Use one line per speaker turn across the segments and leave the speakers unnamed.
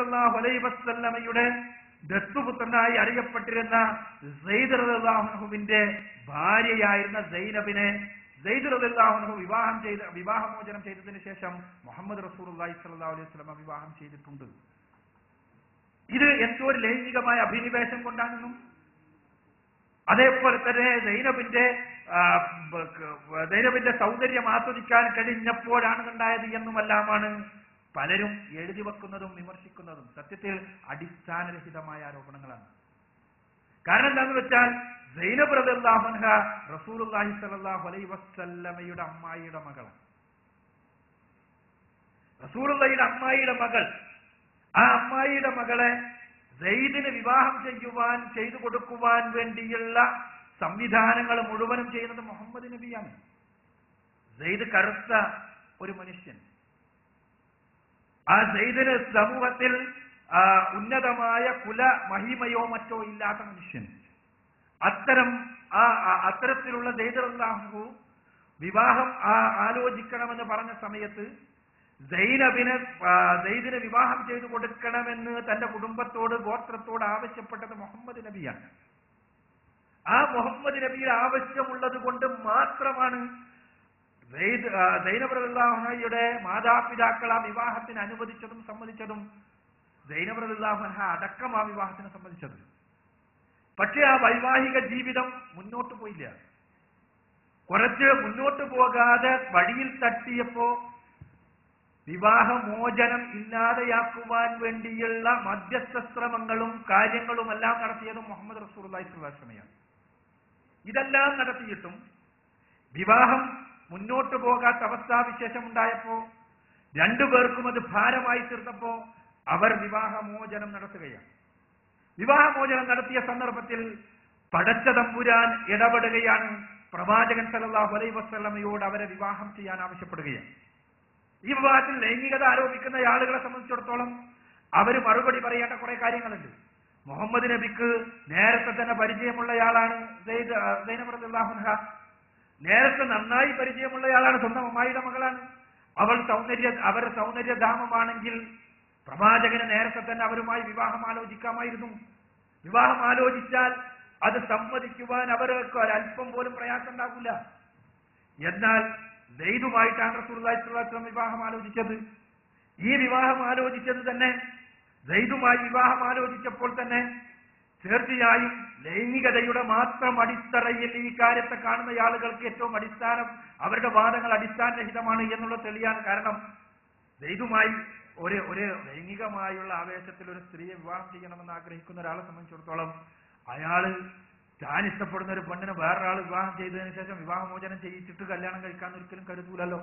സല്ലല്ലാഹു അലൈഹി വസല്ലമയുടെ ദത്തുപുത്രനായി അറിയപ്പെട്ടിരുന്ന സെയ്ദ് റളിയല്ലാഹുവിന്റെ ഭാര്യയായിരുന്ന സൈനബിനെ സെയ്ദ് റളിയല്ലാഹു വിവാഹം ചെയ്ത് വിവാഹമോചനം ചെയ്തതിനു ശേഷം മുഹമ്മദ് റസൂലുള്ളാഹി സ്വല്ലല്ലാഹു അലൈഹി വസല്ലമ വിവാഹം ചെയ്തിട്ടുണ്ട് ഇത് എന്തോ ഒരു ലൈംഗികമായ അഭിനിവേശം കൊണ്ടാണെന്നും അതേപോലെ തന്നെ സൈനബിന്റെ ആ, ബ- ക- സൈനബിന്റെ സൗന്ദര്യം ആസ്വദിക്കാൻ കഴിഞ്ഞപ്പോഴാണ് എന്നുമെല്ലാമാണ് പലരും എഴുതി വെക്കുന്നതും വിമർശിക്കുന്നതും സത്യത്തിൽ അടിസ്ഥാനരഹിതമായ ആരോപണങ്ങളാണ് കാരണം എന്താണെന്ന് വെച്ചാൽ സൈനബ് റളിയല്ലാഹുഅൻഹ റസൂലുള്ളാഹി സ്വല്ലല്ലാഹു അലൈഹി വസല്ലമയുടെ അമ്മായിയുടെ മകളാണ് റസൂലുള്ളാഹിയുടെ അമ്മായിയുടെ മകൾ ആ അമ്മായിയുടെ മകളെ സെയ്ദിന് വിവാഹം ചെയ്യുവാൻ ചെയ്തു കൊടുക്കുവാൻ വേണ്ടിയുള്ള സംവിധാനങ്ങൾ മുഴുവനും ചെയ്യുന്നത് മുഹമ്മദ് നബിയാണ് സെയ്ദ് കറുത്ത ഒരു മനുഷ്യൻ ആ സെയ്ദിന് സമൂഹത്തിൽ ആ, ഉന്നതമായ കുല മഹിമയോ മറ്റോ ഇല്ലാത്ത മനുഷ്യൻ അത്തരം ആ ആ- അത്തരത്തിലുള്ള സെയ്ദ് വിവാഹം ആ ആലോചിക്കണമെന്ന് പറഞ്ഞ സമയത്ത് സൈനബിന് ആ, സൈദിന് വിവാഹം ചെയ്തു കൊടുക്കണമെന്ന് തന്റെ കുടുംബത്തോട് ഗോത്രത്തോട് ആവശ്യപ്പെട്ടത് മുഹമ്മദ് നബിയാണ് ആ മുഹമ്മദ് നബിയുടെ ആവശ്യമുള്ളത് കൊണ്ട് മാത്രമാണ് സൈനബ്രഹ്ലാഹയുടെ മാതാപിതാക്കൾ ആ വിവാഹത്തിന് അനുവദിച്ചതും സമ്മതിച്ചതും സൈനബ്രഹ്ലാഹ അടക്കം ആ വിവാഹത്തിന് സമ്മതിച്ചത് പക്ഷേ ആ വൈവാഹിക ജീവിതം മുന്നോട്ട് പോയില്ല കുറച്ച് മുന്നോട്ട് പോകാതെ വഴിയിൽ തട്ടിയപ്പോ വിവാഹമോചനം ഇല്ലാതെയാക്കുവാൻ വേണ്ടിയുള്ള മധ്യസ്ഥ ശ്രമങ്ങളും കാര്യങ്ങളുമെല്ലാം നടത്തിയത് മുഹമ്മദ് റസൂർലായി സ്വലാശ്രമയാണ് ഇതെല്ലാം നടത്തിയിട്ടും വിവാഹം മുന്നോട്ട് പോകാത്ത അവസ്ഥാവിശേഷം ഉണ്ടായപ്പോ രണ്ടുപേർക്കും അത് ഭാരമായി തീർന്നപ്പോ അവർ വിവാഹമോചനം നടത്തുകയാണ് വിവാഹമോചനം നടത്തിയ സന്ദർഭത്തിൽ പടച്ച തമ്പുരാൻ ഇടപെടുകയാണ് പ്രവാചകൻ സല്ലല്ലാഹു അലൈഹി വസല്ലമയോട് അവരെ വിവാഹം ചെയ്യാൻ ആവശ്യപ്പെടുകയാണ് ഈ വിവാഹത്തിൽ ലൈംഗികത ആരോപിക്കുന്ന ആളുകളെ സംബന്ധിച്ചിടത്തോളം അവർ മറുപടി പറയേണ്ട കുറെ കാര്യങ്ങളുണ്ട് മുഹമ്മദ് നബിക്ക് നേരത്തെ തന്നെ പരിചയമുള്ളയാളാണ് സെയ്ദ് ആ, സൈനബ് റളിയല്ലാഹു അൻഹ നേരത്തെ നന്നായി പരിചയമുള്ളയാളാണ് സ്വന്തം അമ്മായിയുടെ മകളാണ് അവൾ സൗന്ദര്യ അവർ സൗന്ദര്യധാമമാണെങ്കിൽ പ്രവാചകന് നേരത്തെ തന്നെ അവരുമായി വിവാഹം ആലോചിക്കാമായിരുന്നു വിവാഹം ആലോചിച്ചാൽ അത് സമ്മതിക്കുവാൻ അവർക്ക് ഒരല്പം പോലും പ്രയാസം ഉണ്ടാകില്ല എന്നാൽ ദൈവമായിട്ടാണ് റസൂർലാസ്ലാം വിവാഹം ആലോചിച്ചത് ഈ വിവാഹം ആലോചിച്ചത് തന്നെ ദൈവമായി വിവാഹം ആലോചിച്ചപ്പോൾ തന്നെ തീർച്ചയായും ലൈംഗികതയുടെ മാത്രം അടിത്തറയിൽ ഈ കാര്യത്തെ കാണുന്ന ആളുകൾക്ക് ഏറ്റവും അടിസ്ഥാനം അവരുടെ വാദങ്ങൾ അടിസ്ഥാനരഹിതമാണ് എന്നുള്ളത് തെളിയാൻ കാരണം ദൈവമായി ഒരു ഒരു ലൈംഗികമായുള്ള ആവേശത്തിൽ ഒരു സ്ത്രീയെ വിവാഹം ചെയ്യണമെന്ന് ആഗ്രഹിക്കുന്ന ഒരാളെ സംബന്ധിച്ചിടത്തോളം അയാള് താൻ ഇഷ്ടപ്പെടുന്ന ഒരു പെണ്ണിനെ വേറൊരാൾ വിവാഹം ചെയ്തതിനു ശേഷം വിവാഹമോചനം ചെയ്യിച്ചിട്ട് കല്യാണം കഴിക്കാൻ ഒരിക്കലും കരുതൂലല്ലോ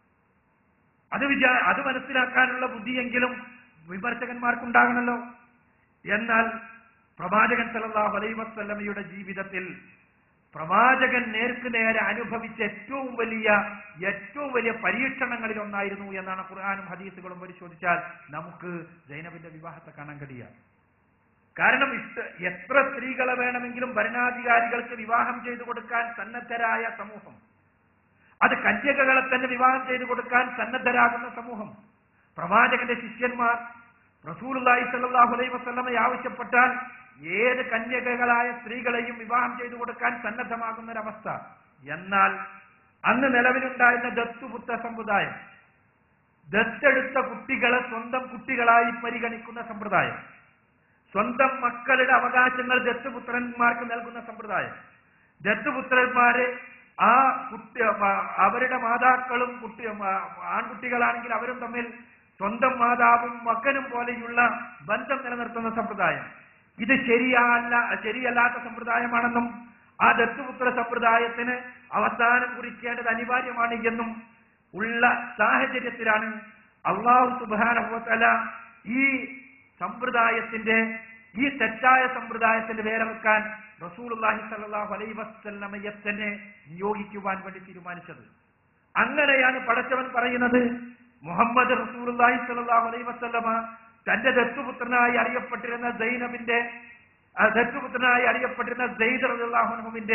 അത് വിചാ അത് മനസ്സിലാക്കാനുള്ള ബുദ്ധിയെങ്കിലും വിമർശകന്മാർക്കുണ്ടാകണമല്ലോ എന്നാൽ പ്രവാചകൻ സല്ലല്ലാഹു അലൈഹി വസല്ലമയുടെ ജീവിതത്തിൽ പ്രവാചകൻ നേർക്ക് നേരെ അനുഭവിച്ച ഏറ്റവും വലിയ ഏറ്റവും വലിയ പരീക്ഷണങ്ങളിൽ ഒന്നായിരുന്നു എന്നാണ് ഖുർആാനും ഹദീസുകളും പരിശോധിച്ചാൽ നമുക്ക് ജൈനബിന്റെ വിവാഹത്തെ കാണാൻ കഴിയുക കാരണം ഇഷ്ട എത്ര സ്ത്രീകളെ വേണമെങ്കിലും ഭരണാധികാരികൾക്ക് വിവാഹം ചെയ്തു കൊടുക്കാൻ സന്നദ്ധരായ സമൂഹം അത് കന്യകകളെ തന്നെ വിവാഹം ചെയ്തു കൊടുക്കാൻ സന്നദ്ധരാകുന്ന സമൂഹം പ്രവാചകന്റെ ശിഷ്യന്മാർ റസൂലുള്ളാഹി സ്വല്ലല്ലാഹു അലൈഹി വസല്ലമ ആവശ്യപ്പെട്ടാൽ ഏത് കന്യകകളായ സ്ത്രീകളെയും വിവാഹം ചെയ്തു കൊടുക്കാൻ സന്നദ്ധമാകുന്ന ഒരവസ്ഥ എന്നാൽ അന്ന് നിലവിലുണ്ടായിരുന്ന ദത്തുപുത്ര സമ്പ്രദായം ദത്തെടുത്ത കുട്ടികളെ സ്വന്തം കുട്ടികളായി പരിഗണിക്കുന്ന സമ്പ്രദായം സ്വന്തം മക്കളുടെ അവകാശങ്ങൾ ദത്തുപുത്രന്മാർക്ക് നൽകുന്ന സമ്പ്രദായം ദത്തുപുത്രന്മാരെ ആ കുട്ടി ആ- അവരുടെ മാതാക്കളും കുട്ടി ആ- ആൺകുട്ടികളാണെങ്കിൽ അവരും തമ്മിൽ സ്വന്തം മാതാവും മകനും പോലെയുള്ള ബന്ധം നിലനിർത്തുന്ന സമ്പ്രദായം ഇത് ശരിയല്ല ശരിയല്ലാത്ത സമ്പ്രദായമാണെന്നും ആ ദത്തുപുത്ര സമ്പ്രദായത്തിന് അവസാനം കുറിക്കേണ്ടത് അനിവാര്യമാണ് എന്നും ഉള്ള സാഹചര്യത്തിലാണ് അള്ളാഹു സുബാനുഭവത്തല ഈ സമ്പ്രദായത്തിന്റെ ഈ തെറ്റായ സമ്പ്രദായത്തിന്റെ വേരവെക്കാൻ റസൂലുള്ളാഹി സ്വല്ലല്ലാഹു അലൈഹി വസല്ലമയെ തന്നെ നിയോഗിക്കുവാൻ വേണ്ടി തീരുമാനിച്ചത് അങ്ങനെയാണ് പടച്ചവൻ പറയുന്നത് മുഹമ്മദ് റസൂലുള്ളാഹി സ്വല്ലല്ലാഹു അലൈഹി വസല്ലമ തന്റെ ദത്തുപുത്രനായി അറിയപ്പെട്ടിരുന്ന സൈനബിന്റെ ആ, ദത്തുപുത്രനായി അറിയപ്പെട്ടിരുന്ന സെയ്ദ് റളിയല്ലാഹുവിന്റെ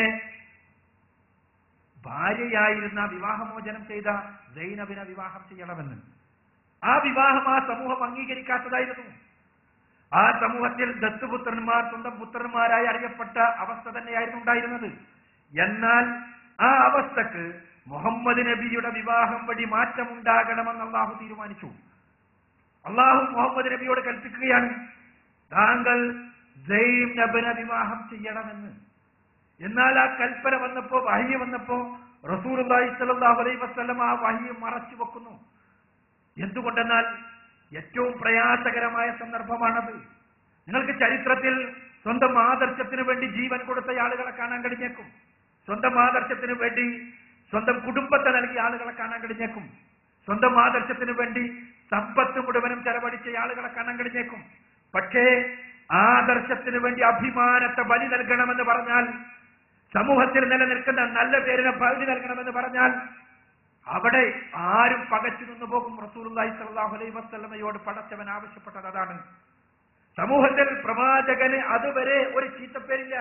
ഭാര്യയായിരുന്ന വിവാഹമോചനം ചെയ്ത സൈനബിനെ വിവാഹം ചെയ്യണമെന്ന് ആ വിവാഹം ആ സമൂഹം അംഗീകരിക്കാത്തതായിരുന്നു ആ സമൂഹത്തിൽ ദത്തുപുത്രന്മാർ സ്വന്തം പുത്രന്മാരായി അറിയപ്പെട്ട അവസ്ഥ തന്നെയായിരുന്നു ഉണ്ടായിരുന്നത് എന്നാൽ ആ അവസ്ഥക്ക് മുഹമ്മദ് നബിയുടെ വിവാഹം വഴി മാറ്റമുണ്ടാകണമെന്ന് അള്ളാഹു തീരുമാനിച്ചു അള്ളാഹു മുഹമ്മദ് നബിയോട് കൽപ്പിക്കുകയാണ് താങ്കൾ ജെയിം നബിനെ വിവാഹം ചെയ്യണമെന്ന് എന്നാൽ ആ കൽപ്പന വന്നപ്പോ വഹി വന്നപ്പോ റസൂൽ സ്വല്ലല്ലാഹു അലൈഹി വസല്ലം ആ വഹി മറച്ചു വെക്കുന്നു എന്തുകൊണ്ടെന്നാൽ ഏറ്റവും പ്രയാസകരമായ സന്ദർഭമാണത് നിങ്ങൾക്ക് ചരിത്രത്തിൽ സ്വന്തം ആദർശത്തിന് വേണ്ടി ജീവൻ കൊടുത്ത ആളുകളെ കാണാൻ കഴിഞ്ഞേക്കും സ്വന്തം ആദർശത്തിന് വേണ്ടി സ്വന്തം കുടുംബത്തെ നൽകിയ ആളുകളെ കാണാൻ കഴിഞ്ഞേക്കും സ്വന്തം ആദർശത്തിന് വേണ്ടി സമ്പത്ത് മുഴുവനും ചെലവഴിച്ച ആളുകളെ കാണാൻ കഴിഞ്ഞേക്കും പക്ഷേ ആദർശത്തിന് വേണ്ടി അഭിമാനത്തെ ബലി നൽകണമെന്ന് പറഞ്ഞാൽ സമൂഹത്തിൽ നിലനിൽക്കുന്ന നല്ല പേരിനെ ബലി നൽകണമെന്ന് പറഞ്ഞാൽ അവിടെ ആരും പകച്ചു നിന്ന് പോകും റസൂലുള്ളാഹി സ്വല്ലല്ലാഹു അലൈഹി വസല്ലമയോട് പടച്ചവൻ ആവശ്യപ്പെട്ടത് അതാണ് സമൂഹത്തിൽ പ്രവാചകന് അതുവരെ ഒരു ചീത്തപ്പേരില്ല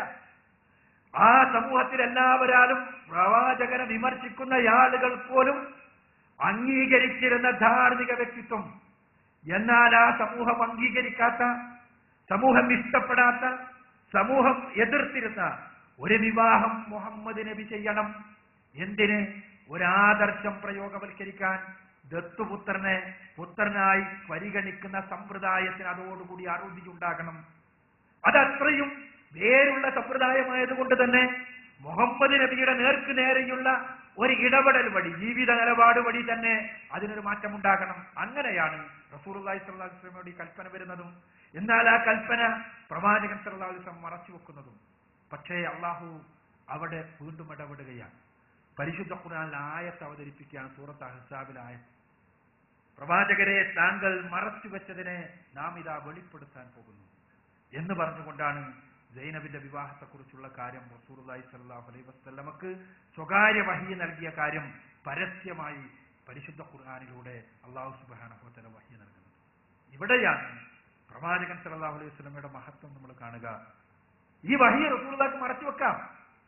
ആ സമൂഹത്തിൽ എല്ലാവരാലും പ്രവാചകനെ വിമർശിക്കുന്ന ആളുകൾ പോലും അംഗീകരിച്ചിരുന്ന ധാർമ്മിക വ്യക്തിത്വം എന്നാൽ ആ സമൂഹം അംഗീകരിക്കാത്ത സമൂഹം ഇഷ്ടപ്പെടാത്ത സമൂഹം എതിർത്തിരുന്ന ഒരു വിവാഹം മുഹമ്മദ് നബി ചെയ്യണം എന്തിന് ഒരാദർശം പ്രയോഗവൽക്കരിക്കാൻ ദത്തുപുത്രനെ പുത്രനായി പരിഗണിക്കുന്ന സമ്പ്രദായത്തിന് അതോടുകൂടി അറുതിയുണ്ടാകണം അതത്രയും വേരുള്ള സമ്പ്രദായമായതുകൊണ്ട് തന്നെ മുഹമ്മദ് നബിയുടെ നേർക്ക് നേരെയുള്ള ഒരു ഇടപെടൽ വഴി ജീവിത നിലപാട് വഴി തന്നെ അതിനൊരു മാറ്റമുണ്ടാകണം അങ്ങനെയാണ് റസൂർലായി സല്ലാ വസ്ലമയോട് ഈ കൽപ്പന വരുന്നതും എന്നാൽ ആ കൽപ്പന പ്രവാചകൻ സല്ലാ വസ്ലം മറച്ചു വെക്കുന്നതും പക്ഷേ അള്ളാഹു അവിടെ വീണ്ടും ഇടപെടുകയാണ് പരിശുദ്ധ ഖുർആനിൽ ആയത്ത് അവതരിപ്പിക്കുകയാണ് സൂറത്ത് അഹ്സാബിൽ ആയത്ത് പ്രവാചകരെ താങ്കൾ മറച്ചു വെച്ചതിനെ നാം ഇതാ വെളിപ്പെടുത്താൻ പോകുന്നു എന്ന് പറഞ്ഞുകൊണ്ടാണ് സൈനബിന്റെ വിവാഹത്തെക്കുറിച്ചുള്ള കാര്യം റസൂർലായി സല്ലാഹു അലൈഹി വസ്ലമക്ക് സ്വകാര്യ വഹി നൽകിയ കാര്യം പരസ്യമായി പരിശുദ്ധ ഖുർആാനിലൂടെ അള്ളാഹു സുബാനഹോത്തല വഹി നൽകുന്നത് ഇവിടെയാണ് പ്രവാചകൻ സല്ലാഹു അലൈഹി വസ്ലമയുടെ മഹത്വം നമ്മൾ കാണുക ഈ വഹി റസൂർലാക്ക് മറച്ചു വെക്കാം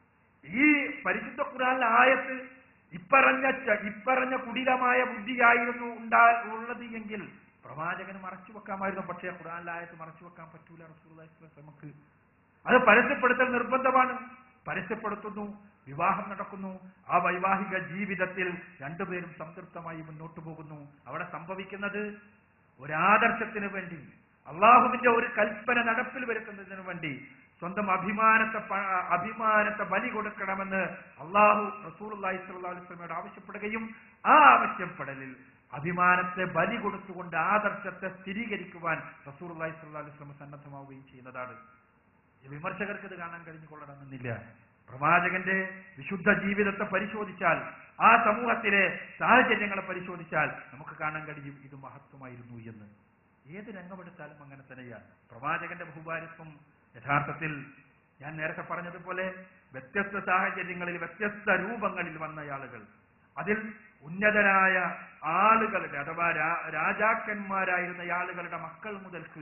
ഈ പരിശുദ്ധ ഖുർആനിലെ ആയത്ത് ഇപ്പറഞ്ഞ ച- ഇപ്പറഞ്ഞ കുടിലമായ ബുദ്ധിയായിരുന്നു ഉണ്ടാ ഉള്ളത് എങ്കിൽ പ്രവാചകന് മറച്ചു വെക്കാമായിരുന്നു പക്ഷേ ഖുർആനിലെ ആയത്ത് മറച്ചു വെക്കാൻ പറ്റൂല റസൂലുള്ളാഹി സ്വല്ലല്ലാഹു അലൈഹി വസല്ലം നമുക്ക് അത് പരസ്യപ്പെടുത്തൽ നിർബന്ധമാണ് പരസ്യപ്പെടുത്തുന്നു വിവാഹം നടക്കുന്നു ആ വൈവാഹിക ജീവിതത്തിൽ രണ്ടുപേരും സംതൃപ്തമായി മുന്നോട്ട് പോകുന്നു അവിടെ സംഭവിക്കുന്നത് ഒരാദർശത്തിന് വേണ്ടി അള്ളാഹുവിന്റെ ഒരു കൽപ്പന നടപ്പിൽ വരുത്തുന്നതിന് വേണ്ടി സ്വന്തം അഭിമാനത്തെ പ- അഭിമാനത്തെ ബലി കൊടുക്കണമെന്ന് അള്ളാഹു റസൂൽ അലൈഹി സ്വലമയോട് ആവശ്യപ്പെടുകയും ആ ആവശ്യപ്പെടലിൽ അഭിമാനത്തെ ബലി കൊടുത്തുകൊണ്ട് ആദർശത്തെ സ്ഥിരീകരിക്കുവാൻ റസൂൽ അലൈഹി സ്വല്ലി വസ്ലം സന്നദ്ധമാവുകയും ചെയ്യുന്നതാണ് ഈ വിമർശകർക്ക് ഇത് കാണാൻ കഴിഞ്ഞുകൊള്ളണമെന്നില്ല പ്രവാചകന്റെ വിശുദ്ധ ജീവിതത്തെ പരിശോധിച്ചാൽ ആ സമൂഹത്തിലെ സാഹചര്യങ്ങളെ പരിശോധിച്ചാൽ നമുക്ക് കാണാൻ കഴിയും ഇത് മഹത്വമായിരുന്നു എന്ന് ഏത് രംഗമെടുത്താലും അങ്ങനെ തന്നെയാണ് പ്രവാചകന്റെ ബഹുഭാരിത്വം യഥാർത്ഥത്തിൽ ഞാൻ നേരത്തെ പറഞ്ഞതുപോലെ വ്യത്യസ്ത സാഹചര്യങ്ങളിൽ വ്യത്യസ്ത രൂപങ്ങളിൽ വന്ന ആളുകൾ അതിൽ ഉന്നതരായ ആളുകളുടെ അഥവാ രാ- രാജാക്കന്മാരായിരുന്ന ആളുകളുടെ മക്കൾ മുതൽക്ക്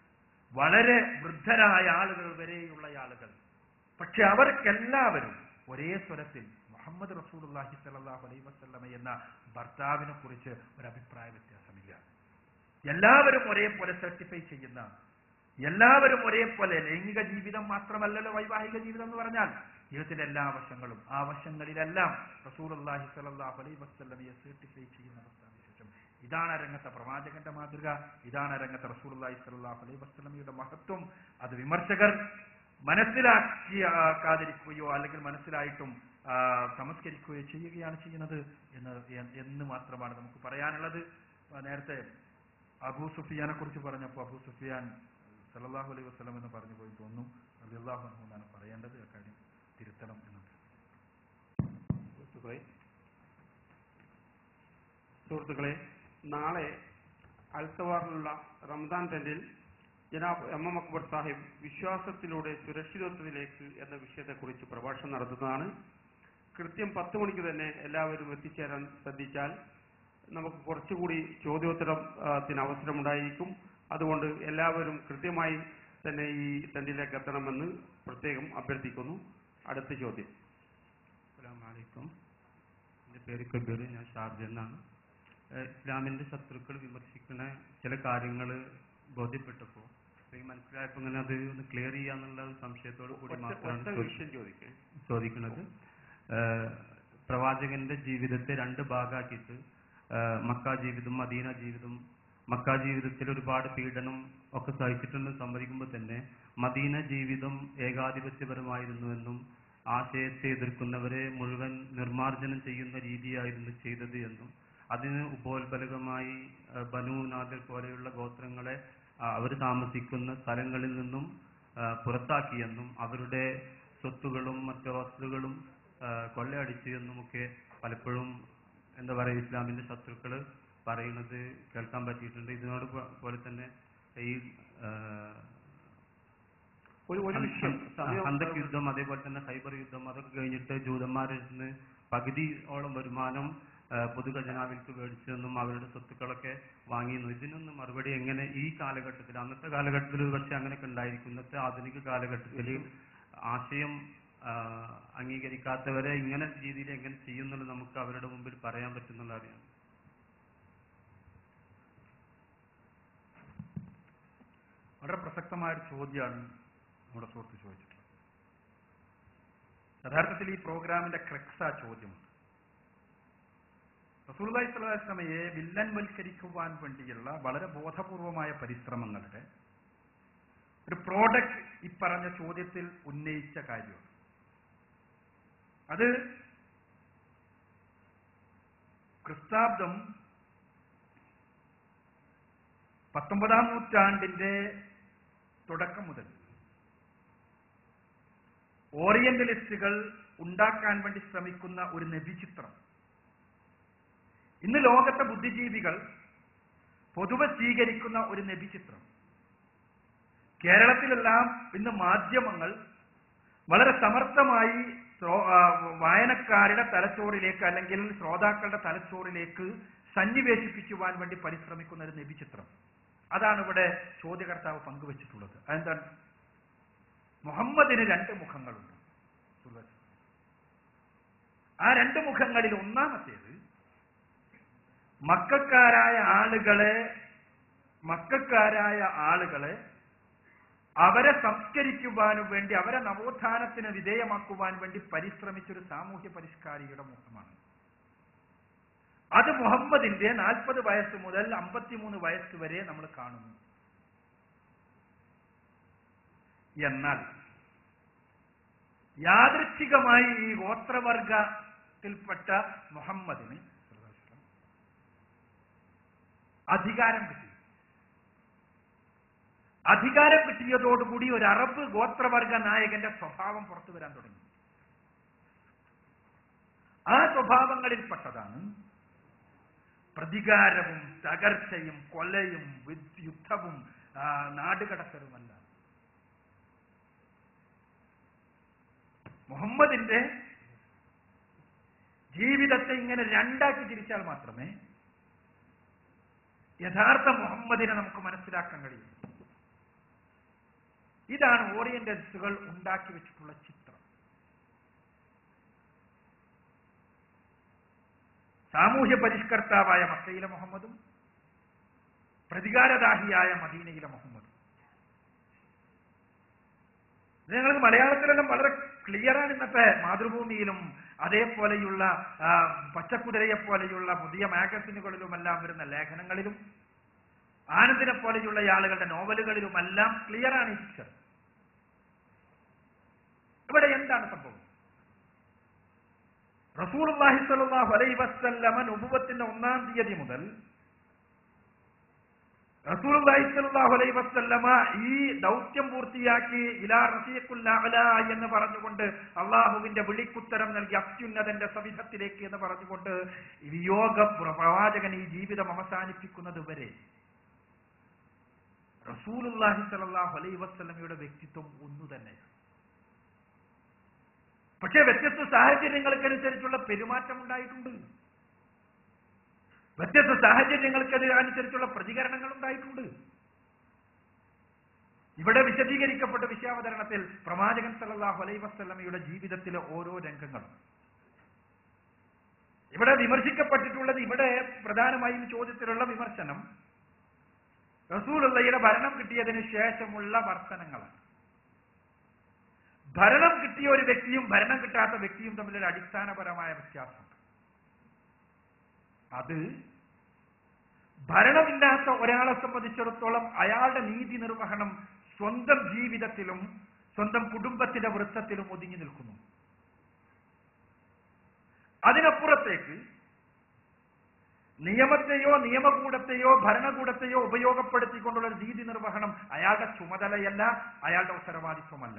വളരെ വൃദ്ധരായ ആളുകൾ വരെയുള്ള ആളുകൾ പക്ഷെ അവർക്കെല്ലാവരും ഒരേ സ്വരത്തിൽ മുഹമ്മദ് റസൂലുള്ളാഹി സ്വല്ലല്ലാഹു അലൈഹി വസല്ലമ എന്ന ഭർത്താവിനെ കുറിച്ച് ഒരു അഭിപ്രായ വ്യത്യാസമില്ല എല്ലാവരും ഒരേപോലെ സർട്ടിഫൈ ചെയ്യുന്ന എല്ലാവരും ഒരേപോലെ ലൈംഗിക ജീവിതം മാത്രമല്ലല്ലോ വൈവാഹിക ജീവിതം എന്ന് പറഞ്ഞാൽ ജീവിതത്തിന്റെ എല്ലാ വശങ്ങളും ആ വശങ്ങളിലെല്ലാം റസൂലുള്ളാഹി സ്വല്ലല്ലാഹു അലൈഹി വസല്ലമയെ സർട്ടിഫൈ ചെയ്യുന്ന അവസ്ഥാവിശേഷം ഇതാണ് അരങ്ങത്തെ പ്രവാചകന്റെ മാതൃക ഇതാണ് അരങ്ങത്തെ റസൂലുള്ളാഹി സ്വല്ലല്ലാഹു അലൈഹി വസല്ലമയുടെ മഹത്വം അത് വിമർശകർ മനസ്സിലാക്കിയാക്കാതിരിക്കുകയോ അല്ലെങ്കിൽ മനസ്സിലായിട്ടും ആ, സംസ്കരിക്കുകയോ ചെയ്യുകയാണ് ചെയ്യുന്നത് എന്ന് എ- എന്ന് മാത്രമാണ് നമുക്ക് പറയാനുള്ളത് ആ, നേരത്തെ അബൂ സുഫിയാനെ കുറിച്ച് പറഞ്ഞപ്പോൾ അബൂ സുഫിയാൻ സല്ലല്ലാഹു അലൈഹി വസല്ലം എന്ന് പറഞ്ഞു പോയി തോന്നുന്നു റളിയല്ലാഹു അൻഹു എന്നാണ് പറയേണ്ടത് ആ കാര്യം തിരുത്തണം എന്നുണ്ട്
സുഹൃത്തുക്കളെ സുഹൃത്തുക്കളെ നാളെ അൽത്തവാറിലുള്ള റംദാൻ ടെന്റിൽ ജനാബ് എം എം അക്ബർ സാഹിബ് വിശ്വാസത്തിലൂടെ സുരക്ഷിതത്വത്തിലേക്ക് എന്ന വിഷയത്തെക്കുറിച്ച് പ്രഭാഷണം നടത്തുന്നതാണ് കൃത്യം പത്ത് മണിക്ക് തന്നെ എല്ലാവരും എത്തിച്ചേരാൻ ശ്രദ്ധിച്ചാൽ നമുക്ക് കുറച്ചുകൂടി ചോദ്യോത്തരത്തിന് അവസരമുണ്ടായിരിക്കും അതുകൊണ്ട് എല്ലാവരും കൃത്യമായി തന്നെ ഈ ടെന്റിലേക്ക് എത്തണമെന്ന് പ്രത്യേകം അഭ്യർത്ഥിക്കുന്നു അടുത്ത ചോദ്യം
അസ്സലാമലൈക്കും എൻ്റെ പേര് കബീർ ഞാൻ ഷാർജ എന്നാണ് ഏഹ് ഇസ്ലാമിൻ്റെ ശത്രുക്കൾ വിമർശിക്കുന്ന ചില കാര്യങ്ങൾ ബോധ്യപ്പെട്ടപ്പോൾ ഈ മനസ്സിലായപ്പോ ഇങ്ങനെ അത് ഒന്ന് ക്ലിയർ ചെയ്യാന്നുള്ള ഒരു സംശയത്തോട് കൂടി
ഒറ്റ-
മാത്രമാണ്
ഒറ്റ
ചോദിച്ചത്.
വിഷയം ചോദിക്കേ
ചോദിക്കുന്നത് ഏഹ് പ്രവാചകന്റെ ജീവിതത്തെ രണ്ട് ഭാഗമാക്കിയിട്ട് ഏഹ് മക്ക ജീവിതം മദീന ജീവിതം മക്ക ജീവിതത്തിൽ ഒരുപാട് പീഡനം ഒക്കെ സഹിച്ചിട്ടുണ്ടെന്ന് സമ്മതിക്കുമ്പോൾ തന്നെ മദീന ജീവിതം ഏകാധിപത്യപരമായിരുന്നുവെന്നും ആശയത്തെ എതിർക്കുന്നവരെ മുഴുവൻ നിർമ്മാർജ്ജനം ചെയ്യുന്ന രീതിയായിരുന്നു ചെയ്തത് എന്നും അതിന് ഉപോത്ബലകമായി ഏഹ് ബനു നാദിർ പോലെയുള്ള ഗോത്രങ്ങളെ അവർ താമസിക്കുന്ന സ്ഥലങ്ങളിൽ നിന്നും ആ, പുറത്താക്കിയെന്നും അവരുടെ സ്വത്തുകളും മറ്റു വസ്തുക്കളും ആ, കൊള്ളയടിച്ചു എന്നുമൊക്കെ പലപ്പോഴും എന്താ പറയുക ഇസ്ലാമിന്റെ ശത്രുക്കൾ പറയുന്നത് കേൾക്കാൻ പറ്റിയിട്ടുണ്ട് ഇതിനോട് പോ- പോലെ തന്നെ ഈ ആ,
ഒരു ഒരു വിഷയം സമയം
ഹന്തക് യുദ്ധം അതേപോലെ തന്നെ ഹൈബർ യുദ്ധം അതൊക്കെ കഴിഞ്ഞിട്ട് ജൂതന്മാരിൽ നിന്ന് പകുതിയോളം വരുമാനം ആ, പൊതുഖജനാവിലേക്ക് മേടിച്ചെന്നും അവരുടെ സ്വത്തുക്കളൊക്കെ വാങ്ങിയെന്നു ഇതിനൊന്നും മറുപടി എങ്ങനെ ഈ കാലഘട്ടത്തിൽ അന്നത്തെ കാലഘട്ടത്തിൽ പക്ഷെ അങ്ങനെയൊക്കെ ഉണ്ടായിരിക്കും ഇന്നത്തെ ആധുനിക കാലഘട്ടത്തിൽ ആശയം ആ, അംഗീകരിക്കാത്തവരെ ഇങ്ങനെ രീതിയിൽ എങ്ങനെ ചെയ്യുന്നുള്ളത് നമുക്ക് അവരുടെ മുമ്പിൽ പറയാൻ പറ്റുന്നുള്ള അറിയാം
വളരെ പ്രസക്തമായ ഒരു ചോദ്യമാണ് നമ്മുടെ സുഹൃത്ത് ചോദിച്ചിട്ടുള്ളത് യഥാർത്ഥത്തിൽ ഈ പ്രോഗ്രാമിന്റെ ക്രെക്സ് ആ ചോദ്യമുണ്ട് റസൂൽദായി സ്വലാസ്ലമയെ വില്ലൻവൽക്കരിക്കുവാൻ വേണ്ടിയുള്ള വളരെ ബോധപൂർവമായ പരിശ്രമങ്ങളുടെ ഒരു പ്രോഡക്റ്റ് ഈ പറഞ്ഞ ചോദ്യത്തിൽ ഉന്നയിച്ച കാര്യമാണ് അത് ക്രിസ്താബ്ദം പത്തൊമ്പതാം നൂറ്റാണ്ടിന്റെ തുടക്കം മുതൽ ഓറിയന്റലിസ്റ്റുകൾ ഉണ്ടാക്കാൻ വേണ്ടി ശ്രമിക്കുന്ന ഒരു നബിചിത്രം ഇന്ന് ലോകത്തെ ബുദ്ധിജീവികൾ പൊതുവെ സ്വീകരിക്കുന്ന ഒരു നബിചിത്രം കേരളത്തിലെല്ലാം ഇന്ന് മാധ്യമങ്ങൾ വളരെ സമർത്ഥമായി ശ്രോ- ആ, വായനക്കാരുടെ തലച്ചോറിലേക്ക് അല്ലെങ്കിൽ ശ്രോതാക്കളുടെ തലച്ചോറിലേക്ക് സന്നിവേശിപ്പിക്കുവാൻ വേണ്ടി പരിശ്രമിക്കുന്ന ഒരു നബിചിത്രം അതാണ് ഇവിടെ ചോദ്യകർത്താവ് പങ്കുവച്ചിട്ടുള്ളത് അതെന്താണ് മുഹമ്മദിന് രണ്ട് മുഖങ്ങളുണ്ട് സുഹൃത്ത്. ആ രണ്ട് മുഖങ്ങളിൽ ഒന്നാമത്തേത് മക്കാരായ ആളുകളെ മക്കാരായ ആളുകളെ അവരെ സംസ്കരിക്കുവാനും വേണ്ടി അവരെ നവോത്ഥാനത്തിന് വിധേയമാക്കുവാൻ വേണ്ടി പരിശ്രമിച്ചൊരു സാമൂഹ്യ പരിഷ്കാരിയുടെ മുഖമാണ് അത് മുഹമ്മദിന്റെ നാൽപ്പത് വയസ്സ് മുതൽ അമ്പത്തിമൂന്ന് വയസ്സ് വരെ നമ്മൾ കാണുന്നു എന്നാൽ യാദൃച്ഛികമായി ഈ ഗോത്രവർഗത്തിൽപ്പെട്ട മുഹമ്മദിന് അധികാരം കിട്ടി അധികാരം കിട്ടിയതോടുകൂടി ഒരു അറബ് ഗോത്രവർഗ നായകന്റെ സ്വഭാവം പുറത്തു വരാൻ തുടങ്ങി ആ സ്വഭാവങ്ങളിൽപ്പെട്ടതാണ് പ്രതികാരവും തകർച്ചയും കൊലയും വിദ്- യുദ്ധവും ആ, നാടുകടത്തലുമല്ല മുഹമ്മദിന്റെ ജീവിതത്തെ ഇങ്ങനെ രണ്ടാക്കി തിരിച്ചാൽ മാത്രമേ യഥാർത്ഥ മുഹമ്മദിനെ നമുക്ക് മനസ്സിലാക്കാൻ കഴിയും ഇതാണ് ഓറിയന്റലിസ്റ്റുകൾ ഉണ്ടാക്കി വെച്ചിട്ടുള്ള ചിത്രം സാമൂഹ്യ പരിഷ്കർത്താവായ മക്കയിലെ മുഹമ്മദും പ്രതികാരദാഹിയായ മദീനയിലെ മുഹമ്മദും ഇത് ഞങ്ങൾക്ക് മലയാളത്തിലെല്ലാം വളരെ ക്ലിയറാണ് ഇന്നത്തെ മാതൃഭൂമിയിലും അതേപോലെയുള്ള ആ, പച്ചക്കുതിരയെ പോലെയുള്ള പുതിയ മാഗസിനുകളിലുമെല്ലാം വരുന്ന ലേഖനങ്ങളിലും ആനന്ദിനെ പോലെയുള്ള ആളുകളുടെ നോവലുകളിലുമെല്ലാം ക്ലിയറാണ് ഈ പിക്ചർ ഇവിടെ എന്താണ് സംഭവം റസൂലുള്ളാഹി സ്വല്ലല്ലാഹു അലൈഹി വസല്ലമ നുബുവത്തിന്റെ ഒന്നാം തീയതി മുതൽ റസൂലുള്ളാഹി സ്വല്ലല്ലാഹു അലൈഹി വസല്ലമ ഈ ദൗത്യം പൂർത്തിയാക്കി ഇലാ റഫീഖുൽ അഅല എന്ന് പറഞ്ഞുകൊണ്ട് അള്ളാഹുവിന്റെ വിളിക്കുത്തരം നൽകി അത്യുന്നതന്റെ സവിധത്തിലേക്ക് എന്ന് പറഞ്ഞുകൊണ്ട് വിയോഗ പ്രവാചകൻ ഈ ജീവിതം അവസാനിപ്പിക്കുന്നത് വരെ റസൂലുള്ളാഹി സ്വല്ലല്ലാഹു അലൈഹി വസല്ലമയുടെ വ്യക്തിത്വം ഒന്നു തന്നെയാണ് പക്ഷേ വ്യത്യസ്ത സാഹചര്യങ്ങൾക്കനുസരിച്ചുള്ള പെരുമാറ്റം ഉണ്ടായിട്ടുണ്ട് വ്യത്യസ്ത സാഹചര്യങ്ങൾക്ക് അനുസരിച്ചുള്ള പ്രതികരണങ്ങൾ ഉണ്ടായിട്ടുണ്ട് ഇവിടെ വിശദീകരിക്കപ്പെട്ട വിഷയാവതരണത്തിൽ പ്രവാചകൻ സല്ലല്ലാഹു അലൈഹി വസല്ലമയുടെ ജീവിതത്തിലെ ഓരോ രംഗങ്ങളും ഇവിടെ വിമർശിക്കപ്പെട്ടിട്ടുള്ളത് ഇവിടെ പ്രധാനമായും ചോദ്യത്തിലുള്ള വിമർശനം റസൂലുള്ളയുടെ ഭരണം കിട്ടിയതിന് ശേഷമുള്ള വർത്തനങ്ങളാണ് ഭരണം കിട്ടിയ ഒരു വ്യക്തിയും ഭരണം കിട്ടാത്ത വ്യക്തിയും തമ്മിലൊരു അടിസ്ഥാനപരമായ വ്യത്യാസമുണ്ട് അത് ഭരണമില്ലാത്ത ഒരാളെ സംബന്ധിച്ചിടത്തോളം അയാളുടെ നീതി നിർവഹണം സ്വന്തം ജീവിതത്തിലും സ്വന്തം കുടുംബത്തിന്റെ വൃത്തത്തിലും ഒതുങ്ങി നിൽക്കുന്നു അതിനപ്പുറത്തേക്ക് നിയമത്തെയോ നിയമകൂടത്തെയോ ഭരണകൂടത്തെയോ ഉപയോഗപ്പെടുത്തിക്കൊണ്ടുള്ള ഒരു നീതി നിർവഹണം അയാളുടെ ചുമതലയല്ല അയാളുടെ ഉത്തരവാദിത്വമല്ല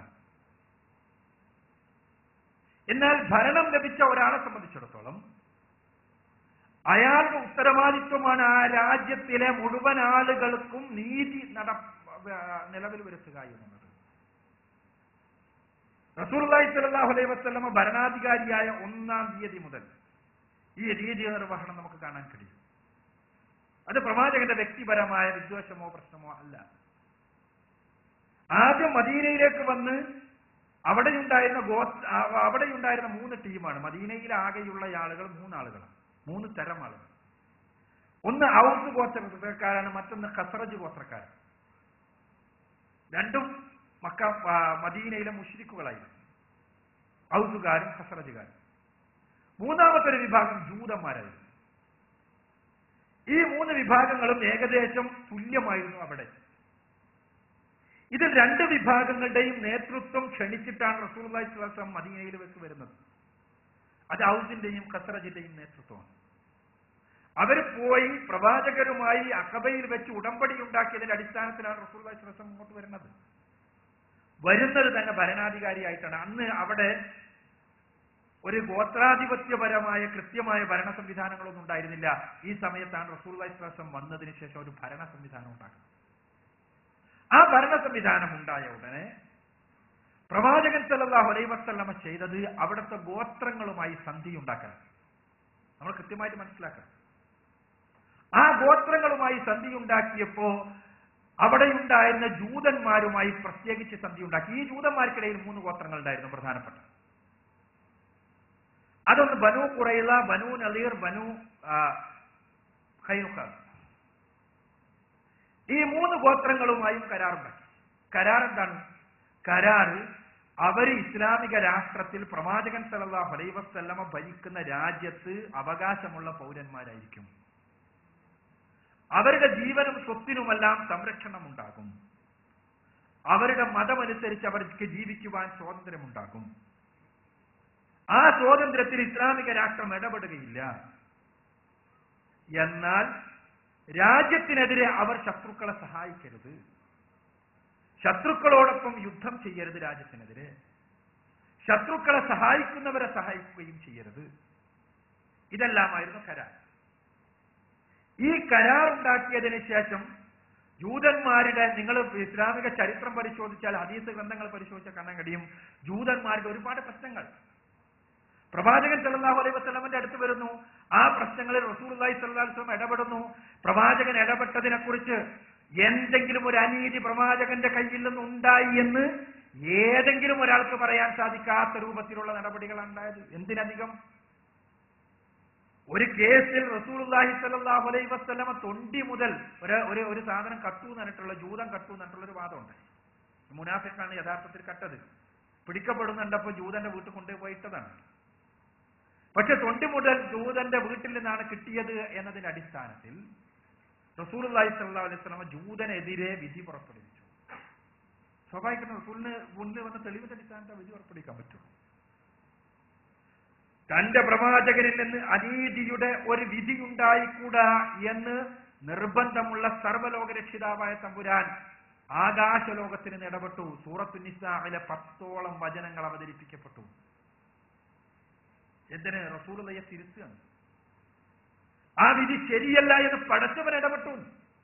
എന്നാൽ ഭരണം ലഭിച്ച ഒരാളെ സംബന്ധിച്ചിടത്തോളം അയാളുടെ ഉത്തരവാദിത്വമാണ് ആ രാജ്യത്തിലെ മുഴുവൻ ആളുകൾക്കും നീതി നട നിലവിൽ വരുത്തുക എന്നുള്ളത് റസൂർലായി സലാഹു അലൈഹി വസ്ലമ ഭരണാധികാരിയായ ഒന്നാം തീയതി മുതൽ ഈ നീതി നിർവഹണം നമുക്ക് കാണാൻ കഴിയും അത് പ്രവാചകന്റെ വ്യക്തിപരമായ വിദ്വേഷമോ പ്രശ്നമോ അല്ല ആദ്യം മദീനയിലേക്ക് വന്ന് അവിടെയുണ്ടായിരുന്ന ഗോ അവിടെയുണ്ടായിരുന്ന മൂന്ന് ടീമാണ് മദീനയിൽ ആകെയുള്ള ആളുകൾ മൂന്നാളുകളാണ് മൂന്ന് തരം ആളുകൾ ഒന്ന് ഔസ് ഗോത്രക്കാരാണ് മറ്റൊന്ന് ഖസറജ് ഗോത്രക്കാരൻ രണ്ടും മക്ക ആ, മദീനയിലെ മുഷ്രിക്കുകളായിരുന്നു ഔസുകാരും ഖസറജുകാരും മൂന്നാമത്തെ ഒരു വിഭാഗം ജൂതന്മാരായിരുന്നു ഈ മൂന്ന് വിഭാഗങ്ങളും ഏകദേശം തുല്യമായിരുന്നു അവിടെ ഇതിൽ രണ്ട് വിഭാഗങ്ങളുടെയും നേതൃത്വം ക്ഷണിച്ചിട്ടാണ് റസൂർലായി സ്വലം മദീനയിൽ വെച്ച് വരുന്നത് അത് ഔസിന്റെയും ഖസറജിന്റെയും നേതൃത്വമാണ് അവർ പോയി പ്രവാചകരുമായി അഖബയിൽ വെച്ച് ഉടമ്പടി ഉണ്ടാക്കിയതിന്റെ അടിസ്ഥാനത്തിലാണ് റസൂർലായി സ്വലം ഇങ്ങോട്ട് വരുന്നത് വരുന്നത് തന്നെ ഭരണാധികാരിയായിട്ടാണ് അന്ന് അവിടെ ഒരു ഗോത്രാധിപത്യപരമായ കൃത്യമായ ഭരണ സംവിധാനങ്ങളൊന്നും ഉണ്ടായിരുന്നില്ല ഈ സമയത്താണ് റസൂൽ വൈശ്വാസം വന്നതിന് ശേഷം ഒരു ഭരണ സംവിധാനം ഉണ്ടാക്കുന്നത് ആ ഭരണ സംവിധാനം ഉണ്ടായ ഉടനെ പ്രവാചകൻ സല്ലല്ലാഹു അലൈഹി വസല്ലമ ചെയ്തത് അവിടുത്തെ ഗോത്രങ്ങളുമായി സന്ധി ഉണ്ടാക്കാൻ നമ്മൾ കൃത്യമായിട്ട് മനസ്സിലാക്കണം ആ ഗോത്രങ്ങളുമായി സന്ധി ഉണ്ടാക്കിയപ്പോ അവിടെയുണ്ടായിരുന്ന ജൂതന്മാരുമായി പ്രത്യേകിച്ച് സന്ധി ഉണ്ടാക്കി ഈ ജൂതന്മാർക്കിടയിൽ മൂന്ന് ഗോത്രങ്ങൾ ഉണ്ടായിരുന്നു പ്രധാനപ്പെട്ട അതൊന്ന് ബനു കുറൈള ബനു നളീർ ബനു ആ, ഖൈനുഖ ഈ മൂന്ന് ഗോത്രങ്ങളുമായും കരാറുണ്ടാക്കി കരാർ എന്താണ് കരാറ് അവർ ഇസ്ലാമിക രാഷ്ട്രത്തിൽ പ്രവാചകൻ സല്ലല്ലാഹു അലൈഹി വസല്ലമ ഭരിക്കുന്ന രാജ്യത്ത് അവകാശമുള്ള പൗരന്മാരായിരിക്കും അവരുടെ ജീവനും സ്വത്തിനുമെല്ലാം സംരക്ഷണം ഉണ്ടാകും അവരുടെ മതമനുസരിച്ച് അവർക്ക് ജീവിക്കുവാൻ സ്വാതന്ത്ര്യമുണ്ടാകും ആ സ്വാതന്ത്ര്യത്തിൽ ഇസ്ലാമിക രാഷ്ട്രം ഇടപെടുകയില്ല എന്നാൽ രാജ്യത്തിനെതിരെ അവർ ശത്രുക്കളെ സഹായിക്കരുത് ശത്രുക്കളോടൊപ്പം യുദ്ധം ചെയ്യരുത് രാജ്യത്തിനെതിരെ ശത്രുക്കളെ സഹായിക്കുന്നവരെ സഹായിക്കുകയും ചെയ്യരുത് ഇതെല്ലാമായിരുന്നു കരാർ ഈ കരാർ ഉണ്ടാക്കിയതിന് ശേഷം ജൂതന്മാരുടെ നിങ്ങൾ ഇസ്ലാമിക ചരിത്രം പരിശോധിച്ചാൽ ഹദീസ് ഗ്രന്ഥങ്ങൾ പരിശോധിച്ചാൽ കാണാൻ കഴിയും ജൂതന്മാരുടെ ഒരുപാട് പ്രശ്നങ്ങൾ പ്രവാചകൻ സല്ലല്ലാഹു അലൈഹി വസല്ലമന്റെ അടുത്ത് വരുന്നു ആ പ്രശ്നങ്ങളിൽ റസൂലുള്ളാഹി സ്വല്ലല്ലാഹു അലൈഹി വസല്ലം ഇടപെടുന്നു പ്രവാചകൻ ഇടപെട്ടതിനെ കുറിച്ച് എന്തെങ്കിലും ഒരു അനീതി പ്രവാചകന്റെ കയ്യിൽ നിന്ന് ഉണ്ടായി എന്ന് ഏതെങ്കിലും ഒരാൾക്ക് പറയാൻ സാധിക്കാത്ത രൂപത്തിലുള്ള നടപടികളാണ് ഉണ്ടായത് എന്തിനധികം ഒരു കേസിൽ റസൂലുള്ളാഹി സ്വല്ലല്ലാഹു അലൈഹി വസല്ലമ തൊണ്ടി മുതൽ ഒരു ഒരു ഒരു സാധനം കട്ടു എന്നിട്ടുള്ള ജൂതം കട്ടു എന്നിട്ടുള്ള ഒരു വാദമുണ്ട് മുനാഫിക്കാണ് യഥാർത്ഥത്തിൽ കട്ടത് പിടിക്കപ്പെടുന്നുണ്ടപ്പോ ജൂതന്റെ വീട്ടിൽ കൊണ്ടുപോയിട്ടതാണ് പക്ഷെ തൊണ്ടി മുതൽ ജൂതന്റെ വീട്ടിൽ നിന്നാണ് കിട്ടിയത് എന്നതിന്റെ അടിസ്ഥാനത്തിൽ റസൂലുള്ളാഹി സ്വല്ലല്ലാഹു അലൈഹി വസല്ലമ ജൂതനെതിരെ വിധി പുറപ്പെടുവിച്ചു സ്വാഭാവികമായിട്ടും റസൂലിന് മുന്നിൽ വന്ന തെളിവിന്റെ അടിസ്ഥാനത്തിൽ വിധി പുറപ്പെടുവിക്കാൻ പറ്റും തന്റെ പ്രവാചകനിൽ നിന്ന് അനീതിയുടെ ഒരു വിധി ഉണ്ടായിക്കൂടാ എന്ന് നിർബന്ധമുള്ള സർവ്വലോക രക്ഷിതാവായ തമ്പുരാൻ ആകാശലോകത്തിന് നിന്ന് ഇടപെട്ടു സൂറത്തു നിസാഹിലെ പത്തോളം വചനങ്ങൾ അവതരിപ്പിക്കപ്പെട്ടു എന്തിന് റസൂലുള്ളയെ തിരുത്തുകയാണ് ആ വിധി ശരിയല്ല എന്ന് പടച്ചവൻ ഇടപെട്ടു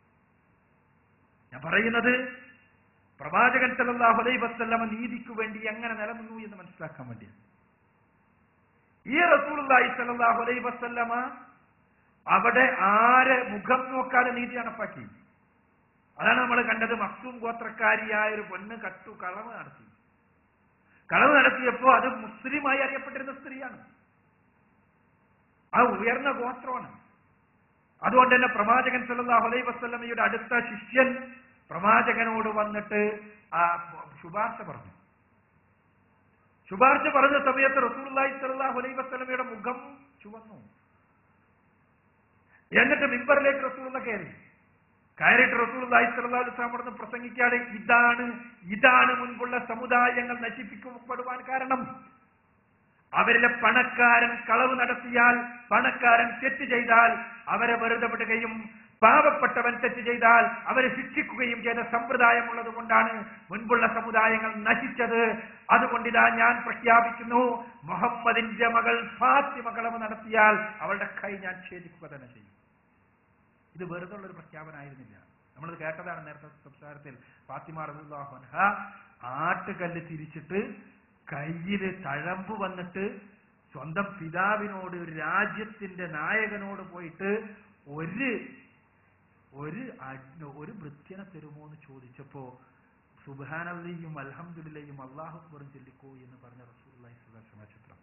ഞാൻ പറയുന്നത് പ്രവാചകൻ സല്ലല്ലാഹു അലൈഹി വസല്ലമ നീതിക്ക് വേണ്ടി എങ്ങനെ നിലനിന്നു എന്ന് മനസ്സിലാക്കാൻ വേണ്ടിയാണ് ഈ റസൂലുള്ളാഹി സ്വല്ലല്ലാഹു അലൈഹി വസല്ലമ അവിടെ ആരെ മുഖം നോക്കാതെ നീതി നടപ്പാക്കി അതാണ് നമ്മൾ കണ്ടത് മക്സൂം ഗോത്രക്കാരിയായ ഒരു പൊണ്ണ് കട്ടു കളവ് നടത്തി കളവ് നടത്തിയപ്പോ അത് മുസ്ലിമായി അറിയപ്പെട്ടിരുന്ന സ്ത്രീയാണ് ആ ഉയർന്ന ഗോത്രമാണ് അതുകൊണ്ട് തന്നെ പ്രവാചകൻ സല്ലല്ലാഹു അലൈഹി വസല്ലമയുടെ അടുത്ത ശിഷ്യൻ പ്രവാചകനോട് വന്നിട്ട് ആ ശുപാർശ പറഞ്ഞു ശുപാർശ പറഞ്ഞ സമയത്ത് റസൂലുള്ളാഹി സ്വല്ലല്ലാഹു അലൈഹി വസല്ലമയുടെ മുഖം ചുവന്നു എന്നിട്ട് മിമ്പറിലേക്ക് റസൂലുള്ള കയറി കയറിയിട്ട് റസൂലുള്ളാഹി സ്വല്ലല്ലാഹു അലൈഹി വസല്ലം അവിടെ പ്രസംഗിക്കാതെ ഇതാണ് ഇതാണ് മുൻപുള്ള സമുദായങ്ങൾ നശിപ്പിക്കപ്പെടുവാൻ കാരണം അവരിലെ പണക്കാരൻ കളവ് നടത്തിയാൽ പണക്കാരൻ തെറ്റ് ചെയ്താൽ അവരെ വെറുതെ വിടുകയും പാവപ്പെട്ടവൻ തെറ്റ് ചെയ്താൽ അവരെ ശിക്ഷിക്കുകയും ചെയ്ത സമ്പ്രദായമുള്ളത് കൊണ്ടാണ് മുൻപുള്ള സമുദായങ്ങൾ നശിച്ചത് അതുകൊണ്ട് ഇതാ ഞാൻ പ്രഖ്യാപിക്കുന്നു മുഹമ്മദിന്റെ മകൾ ഫാത്തിമ കളവ് നടത്തിയാൽ അവളുടെ കൈ ഞാൻ ഛേദിക്കുക തന്നെ ചെയ്യും ഇത് വെറുതെ ഉള്ളൊരു പ്രഖ്യാപനമായിരുന്നില്ല നമ്മളത് കേട്ടതാണ് നേരത്തെ സംസാരത്തിൽ ഫാത്തിമ റളിയല്ലാഹു അൻഹ ആട്ടുകല്ല് തിരിച്ചിട്ട് കയ്യില് തഴമ്പ് വന്നിട്ട് സ്വന്തം പിതാവിനോട് ഒരു രാജ്യത്തിന്റെ നായകനോട് പോയിട്ട് ഒരു ഒരു അഡ്- ഒരു വൃത്യനെ തരുമോ എന്ന് ചോദിച്ചപ്പോ സുബാനല്ലയും അൽഹംദുലില്ലയും അള്ളാഹു അക്ബറും ചൊല്ലിക്കോ എന്ന് പറഞ്ഞ റസൂലുള്ളാഹി സ്വല്ലല്ലാഹു അലൈഹി വസല്ലം ചിത്രം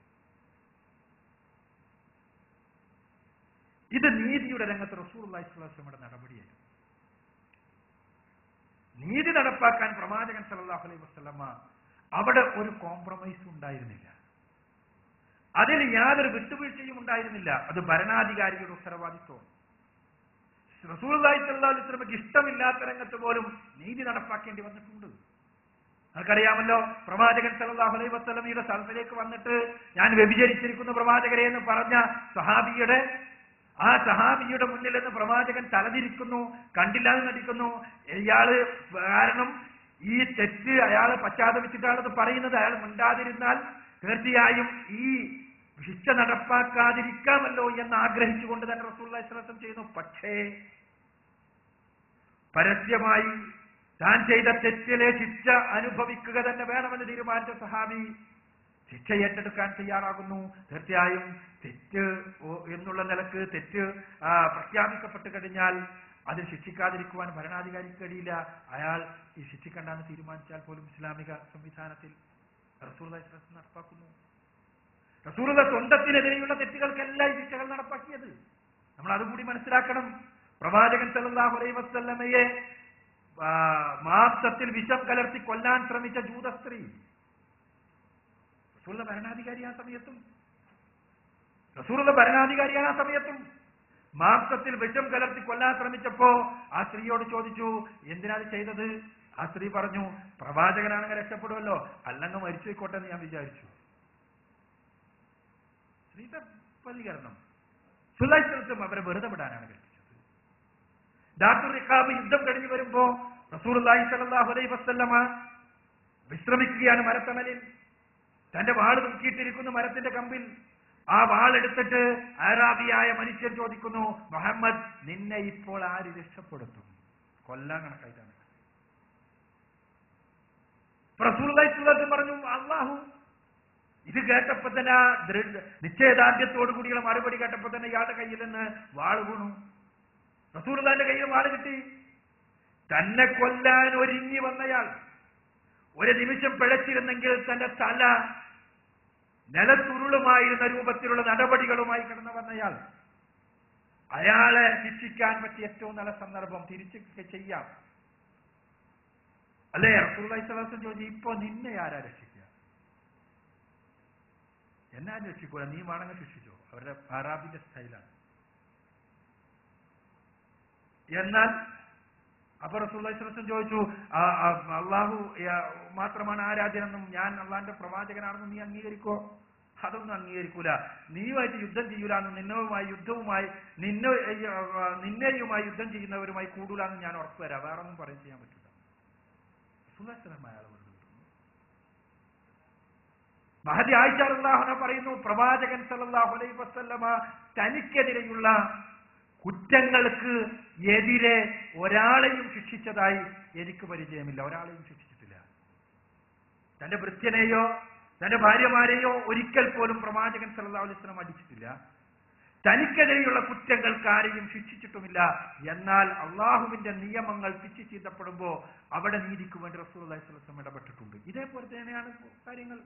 ഇത് നീതിയുടെ രംഗത്ത് റസൂലുള്ളാഹി സ്വല്ലല്ലാഹു അലൈഹി വസല്ലമയുടെ നടപടിയായിരുന്നു നീതി നടപ്പാക്കാൻ പ്രവാചകൻ സല്ലല്ലാഹു അലൈഹി വസല്ലമ അവിടെ ഒരു കോംപ്രമൈസും ഉണ്ടായിരുന്നില്ല അതിൽ യാതൊരു വിട്ടുവീഴ്ചയും ഉണ്ടായിരുന്നില്ല അത് ഭരണാധികാരിയുടെ ഉത്തരവാദിത്വം റസൂലുള്ളാഹി സ്വല്ലല്ലാഹു അലൈഹി വസല്ലമയ്ക്ക് ഇഷ്ടമില്ലാത്ത രംഗത്ത് പോലും നീതി നടപ്പാക്കേണ്ടി വന്നിട്ടുണ്ട് നമുക്കറിയാമല്ലോ പ്രവാചകൻ സല്ലല്ലാഹു അലൈഹി വസല്ലമയുടെ സ്ഥലത്തിലേക്ക് വന്നിട്ട് ഞാൻ വ്യഭിചരിച്ചിരിക്കുന്ന പ്രവാചകരെ എന്ന് പറഞ്ഞ സഹാബിയുടെ ആ സഹാബിയുടെ മുന്നിൽ നിന്ന് പ്രവാചകൻ തലതിരിക്കുന്നു കണ്ടില്ലാതെ നടിക്കുന്നു ഇയാള് കാരണം ഈ തെറ്റ് അയാൾ പശ്ചാത്തപിച്ചിട്ടാണെന്ന് പറയുന്നത് അയാൾ മിണ്ടാതിരുന്നാൽ തീർച്ചയായും ഈ ശിക്ഷ നടപ്പാക്കാതിരിക്കാമല്ലോ എന്ന് ആഗ്രഹിച്ചുകൊണ്ട് തന്നെ റസൂൽ ശ്രദ്ധം ചെയ്യുന്നു പക്ഷേ പരസ്യമായി താൻ ചെയ്ത തെറ്റിലെ ശിക്ഷ അനുഭവിക്കുക തന്നെ വേണമെന്ന് തീരുമാനിച്ച സഹാബി ശിക്ഷ ഏറ്റെടുക്കാൻ തയ്യാറാകുന്നു തീർച്ചയായും തെറ്റ് ഓ- എന്നുള്ള നിലക്ക് തെറ്റ് ആ, പ്രഖ്യാപിക്കപ്പെട്ട് കഴിഞ്ഞാൽ അതിൽ ശിക്ഷിക്കാതിരിക്കുവാൻ ഭരണാധികാരിക്ക് കഴിയില്ല അയാൾ ഈ ശിക്ഷിക്കണ്ടെന്ന് തീരുമാനിച്ചാൽ പോലും ഇസ്ലാമിക സംവിധാനത്തിൽ റസൂൽ നടപ്പാക്കുന്നു റസൂലുള്ള സ്വന്തത്തിനെതിരെയുള്ള തെറ്റുകൾക്കെല്ലാം ഈ ശിക്ഷകൾ നടപ്പാക്കിയത് നമ്മൾ അതുകൂടി മനസ്സിലാക്കണം പ്രവാചകൻ സല്ലല്ലാഹു അലൈഹി വസല്ലമയെ ആ, മാംസത്തിൽ വിഷം കലർത്തി കൊല്ലാൻ ശ്രമിച്ച ജൂത സ്ത്രീ റസൂലുള്ള ഭരണാധികാരി ആ സമയത്തും റസൂലുള്ള ഭരണാധികാരിയാണ് ആ സമയത്തും മാംസത്തിൽ വിഷം കലർത്തി കൊല്ലാൻ ശ്രമിച്ചപ്പോ ആ സ്ത്രീയോട് ചോദിച്ചു എന്തിനാ ഇത് ചെയ്തത് ആ സ്ത്രീ പറഞ്ഞു പ്രവാചകനാണെങ്കിൽ രക്ഷപ്പെടുമല്ലോ അല്ലെങ്കിൽ മരിച്ചു പോയിക്കോട്ടെ എന്ന് ഞാൻ വിചാരിച്ചു സ്ത്രീയുടെ പ്രതികരണം സുലൈസ്ഥലത്തും അവരെ വെറുതെ വിടാനാണ് കൽപ്പിച്ചത് ഡാക്ടർ റിഖാബ് യുദ്ധം കഴിഞ്ഞു വരുമ്പോ റസൂർലാഹി സല്ലല്ലാഹു അലൈഹി വസല്ലമ വിശ്രമിക്കുകയാണ് മരത്തണലിൽ തന്റെ വാൾ തൂക്കിയിട്ടിരിക്കുന്നു മരത്തിന്റെ കമ്പിൽ ആ വാൾ എടുത്തിട്ട് ആരാബിയായ മനുഷ്യൻ ചോദിക്കുന്നു മുഹമ്മദ് നിന്നെ ഇപ്പോൾ ആര് രക്ഷപ്പെടുത്തും കൊല്ലാൻ കണക്കായിട്ടാണ് റസൂൽ പറഞ്ഞു അള്ളാഹു ഇത് കേട്ടപ്പോ തന്നെ ആ ദൃഢ നിശ്ചയദാർഢ്യത്തോടു കൂടിയുള്ള മറുപടി കേട്ടപ്പോ തന്നെ ഇയാളുടെ കയ്യിൽ നിന്ന് വാൾ വീണു റസൂർദാന്റെ കയ്യിൽ വാൾ കിട്ടി തന്നെ കൊല്ലാൻ ഒരുങ്ങി വന്നയാൾ ഒരു നിമിഷം പിഴച്ചിരുന്നെങ്കിൽ തന്റെ തല നിലത്തുരുളുമായിരുന്ന രൂപത്തിലുള്ള നടപടികളുമായി കടന്നു വന്നയാൾ അയാളെ ശിക്ഷിക്കാൻ പറ്റിയ ഏറ്റവും നല്ല സന്ദർഭം തിരിച്ചു ചെയ്യാം അല്ലേ റസൂൽ ചോദിച്ചു ഇപ്പൊ നിന്നെ ആരാ രക്ഷിക്കുക എന്നാ രക്ഷിക്കൂല നീ വേണമെങ്കിൽ ശിക്ഷിച്ചോ അവരുടെ അറാബിന്റെ സ്റ്റൈലാണ് എന്നാൽ അപ്പൊ റസൂല്ലം ചോദിച്ചു "ആ, ആ, അള്ളാഹു ആ, മാത്രമാണ് ആരാധ്യനെന്നും ഞാൻ അള്ളാന്റെ പ്രവാചകനാണെന്നും നീ അംഗീകരിക്കോ അതൊന്നും അംഗീകരിക്കൂല നീയുമായിട്ട് യുദ്ധം ചെയ്യൂലെന്നും നിന്നവുമായി യുദ്ധവുമായി നിന്നെ ആ, നിന്നെയുമായി യുദ്ധം ചെയ്യുന്നവരുമായി കൂടൂലെന്ന് ഞാൻ ഉറപ്പ് തരാം വേറെ ഒന്നും പറയും ചെയ്യാൻ പറ്റില്ല സുലക്ഷണമായ ആൾ വെറുതെ വിടുന്നു. മഹദി ആയിഷ അള്ളാഹുന പറയുന്നു പ്രവാചകൻ സല്ലല്ലാഹു അലൈഹി വസല്ലമ തനിക്കെതിരെയുള്ള കുറ്റങ്ങൾക്ക് എതിരെ ഒരാളെയും ശിക്ഷിച്ചതായി എനിക്ക് പരിചയമില്ല ഒരാളെയും ശിക്ഷിച്ചിട്ടില്ല തന്റെ ഭൃത്യനെയോ തന്റെ ഭാര്യമാരെയോ ഒരിക്കൽ പോലും പ്രവാചകൻ സല്ലല്ലാഹു അലൈഹി വസല്ലം അടിച്ചിട്ടില്ല തനിക്കെതിരെയുള്ള കുറ്റങ്ങൾക്ക് ആരെയും ശിക്ഷിച്ചിട്ടുമില്ല എന്നാൽ അള്ളാഹുവിന്റെ നിയമങ്ങൾ പിച്ചു ചീന്തപ്പെടുമ്പോ അവിടെ നീതിക്ക് വേണ്ടി റസൂൽ അലൈഹി സ്വലം ഇടപെട്ടിട്ടുണ്ട് ഇതേപോലെ തന്നെയാണ് കാര്യങ്ങൾ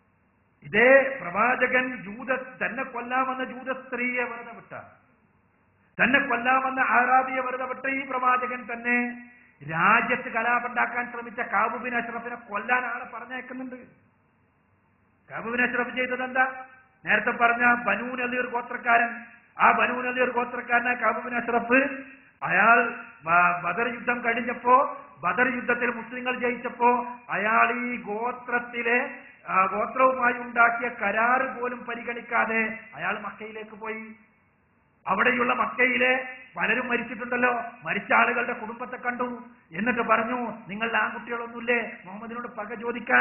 ഇതേ പ്രവാചകൻ ജൂത തന്നെ കൊല്ലാമെന്ന ജൂത സ്ത്രീയെ വെറുതെ വിട്ട തന്നെ കൊല്ലാമെന്ന ആറാബിയെ വെറുതെ വിട്ട ഈ പ്രവാചകൻ തന്നെ രാജ്യത്ത് കലാപുണ്ടാക്കാൻ ശ്രമിച്ച കാബുബിൻ അഷ്റഫിനെ കൊല്ലാൻ ആളെ പറഞ്ഞേക്കുന്നുണ്ട് കാബുബിൻ അഷ്റഫ് ചെയ്തത് എന്താ നേരത്തെ പറഞ്ഞ ബനൂ നദീർ ഗോത്രക്കാരൻ ആ ബനൂ നദീർ ഗോത്രക്കാരനായ കാബുബിൻ അഷ്റഫ് അയാൾ ബ- ബദർ യുദ്ധം കഴിഞ്ഞപ്പോ ബദർ യുദ്ധത്തിൽ മുസ്ലിങ്ങൾ ജയിച്ചപ്പോ അയാൾ ഈ ഗോത്രത്തിലെ ആ, ഗോത്രവുമായി ഉണ്ടാക്കിയ കരാറ് പോലും പരിഗണിക്കാതെ അയാൾ മക്കയിലേക്ക് പോയി അവിടെയുള്ള മക്കയിലെ പലരും മരിച്ചിട്ടുണ്ടല്ലോ മരിച്ച ആളുകളുടെ കുടുംബത്തെ കണ്ടു എന്നിട്ട് പറഞ്ഞു നിങ്ങളുടെ ആൺകുട്ടികളൊന്നുമില്ലേ മുഹമ്മദിനോട് പക ചോദിക്കാൻ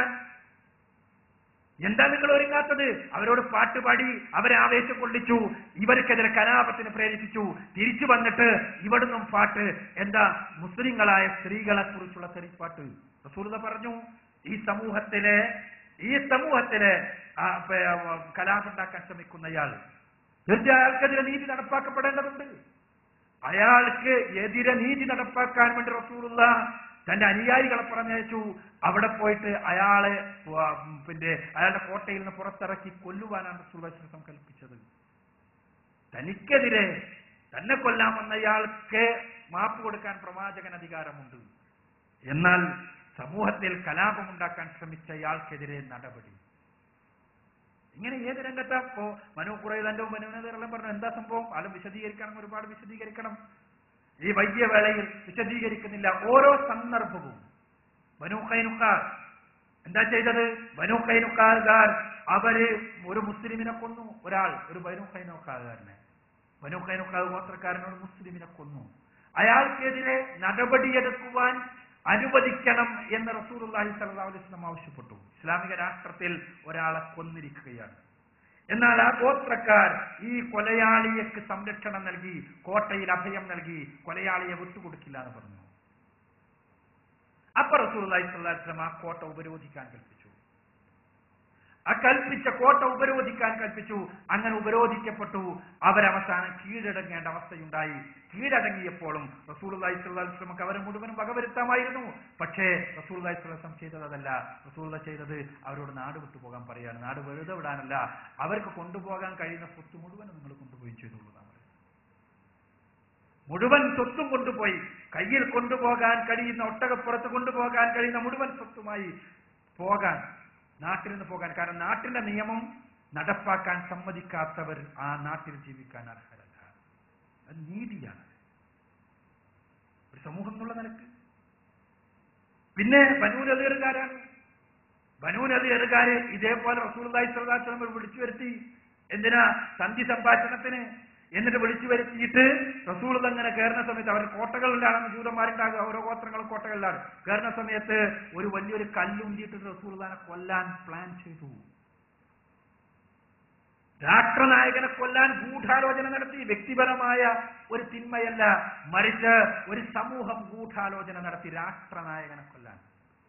എന്താ നിങ്ങൾ ഒരുങ്ങാത്തത് അവരോട് പാട്ട് പാടി അവരെ ആവേശം കൊള്ളിച്ചു ഇവർക്കെതിരെ കലാപത്തിന് പ്രേരിപ്പിച്ചു തിരിച്ചു വന്നിട്ട് ഇവിടുന്നും പാട്ട് എന്താ മുസ്ലിങ്ങളായ സ്ത്രീകളെ കുറിച്ചുള്ള തെറിപ്പാട്ട് റസൂലത പറഞ്ഞു ഈ സമൂഹത്തിലെ ഈ സമൂഹത്തിലെ ആ, പ- ആ, കലാപുണ്ടാക്കാൻ ശ്രമിക്കുന്നയാൾ തീർച്ചയായും അയാൾക്കെതിരെ നീതി നടപ്പാക്കപ്പെടേണ്ടതുണ്ട് അയാൾക്ക് എതിരെ നീതി നടപ്പാക്കാൻ വേണ്ടി റസൂലുള്ള തന്റെ അനുയായികളെ പറഞ്ഞയച്ചു അവിടെ പോയിട്ട് അയാളെ വ- പിന്നെ അയാളുടെ കോട്ടയിൽ നിന്ന് പുറത്തിറക്കി കൊല്ലുവാനാണ് റസൂൽ വസ്ലം കൽപ്പിച്ചത് തനിക്കെതിരെ തന്നെ കൊല്ലാമെന്ന ഇയാൾക്ക് മാപ്പ് കൊടുക്കാൻ പ്രവാചകൻ അധികാരമുണ്ട് എന്നാൽ സമൂഹത്തിൽ കലാപമുണ്ടാക്കാൻ ശ്രമിച്ച ഇയാൾക്കെതിരെ നടപടി ഇങ്ങനെ ഏത് രംഗത്താ ഇപ്പോ മനു കുറേതന്റെ മനുവിനെല്ലാം പറഞ്ഞു എന്താ സംഭവം ആളും വിശദീകരിക്കണം ഒരുപാട് വിശദീകരിക്കണം ഈ വൈദ്യ വേളയിൽ വിശദീകരിക്കുന്നില്ല ഓരോ സന്ദർഭവും ബനു കൈനുക്കാർ എന്താ ചെയ്തത് ബനു കൈനുക്കാർകാർ അവര് ഒരു മുസ്ലിമിനെ കൊന്നു ഒരാൾ ഒരു ബനു കൈനുക്കാർകാരനെ ബനു കൈനുക്കാർ ഗോത്രക്കാരനോട് മുസ്ലിമിനെ കൊന്നു അയാൾക്കെതിരെ നടപടിയെടുക്കുവാൻ അനുവദിക്കണം എന്ന് റസൂലുള്ളാഹി സ്വല്ലല്ലാഹു അലൈഹി വസല്ലം ആവശ്യപ്പെട്ടു ഇസ്ലാമിക രാഷ്ട്രത്തിൽ ഒരാളെ കൊന്നിരിക്കുകയാണ് എന്നാൽ ആ ഗോത്രക്കാർ ഈ കൊലയാളിയക്ക് സംരക്ഷണം നൽകി കോട്ടയിൽ അഭയം നൽകി കൊലയാളിയെ വിട്ടുകൊടുക്കില്ല എന്ന് പറഞ്ഞു അപ്പൊ റസൂലുള്ളാഹി സ്വല്ലല്ലാഹു അലൈഹി വസല്ലം ആ കോട്ട ഉപരോധിക്കാൻ കൽപ്പിച്ചു ആ കൽപ്പിച്ച കോട്ട ഉപരോധിക്കാൻ കൽപ്പിച്ചു അങ്ങനെ ഉപരോധിക്കപ്പെട്ടു അവരവസാനം കീഴടങ്ങേണ്ട അവസ്ഥയുണ്ടായി കീഴടങ്ങിയപ്പോഴും റസൂലുള്ളാഹി സ്വല്ലല്ലാഹു അലൈഹി വസല്ലമക്ക് അവരെ മുഴുവനും വകവരുത്താമായിരുന്നു പക്ഷേ റസൂലുള്ളാഹി സ്വല്ലല്ലാഹു അലൈഹി വസല്ലം ചെയ്തത് അതല്ല റസൂലുള്ള ചെയ്തത് അവരോട് നാട് വിട്ടു പോകാൻ പറയാണ് നാട് വെറുതെ വിടാനല്ല അവർക്ക് കൊണ്ടുപോകാൻ കഴിയുന്ന സ്വത്ത് മുഴുവനും നിങ്ങൾ കൊണ്ടുപോയി ചെയ്തുള്ളതാണ് മുഴുവൻ സ്വത്തും കൊണ്ടുപോയി കയ്യിൽ കൊണ്ടുപോകാൻ കഴിയുന്ന ഒട്ടകപ്പുറത്ത് കൊണ്ടുപോകാൻ കഴിയുന്ന മുഴുവൻ സ്വത്തുമായി പോകാൻ നാട്ടിൽ നിന്ന് പോകാൻ കാരണം നാട്ടിന്റെ നിയമം നടപ്പാക്കാൻ സമ്മതിക്കാത്തവർ ആ നാട്ടിൽ ജീവിക്കാൻ അർഹരല്ല അത് നീതിയാണ് ഒരു സമൂഹം എന്നുള്ള നിലക്ക് പിന്നെ ബനൂനതീറുകാരാണ് ബനൂനതീറുകാരെ ഇതേപോലെ റസൂൽദായി സ്വലാശ്രമം വിളിച്ചു വരുത്തി എന്തിനാ സന്ധി സംഭാഷണത്തിന് എന്നിട്ട് വിളിച്ചു വരുത്തിയിട്ട് റസൂൾ അങ്ങനെ കയറുന്ന സമയത്ത് അവർ കോട്ടകളിലാണ് ജൂതന്മാരുണ്ടാകുക ഓരോ ഗോത്രങ്ങളും കോട്ടകളിലാണ് കയറുന്ന സമയത്ത് ഒരു വലിയൊരു കല്ലുന്തിയിട്ട് റസൂൽദാനെ കൊല്ലാൻ പ്ലാൻ ചെയ്തു രാഷ്ട്രനായകനെ കൊല്ലാൻ ഗൂഢാലോചന നടത്തി വ്യക്തിപരമായ ഒരു തിന്മയല്ല മറിച്ച് ഒരു സമൂഹം ഗൂഢാലോചന നടത്തി രാഷ്ട്രനായകനെ കൊല്ലാൻ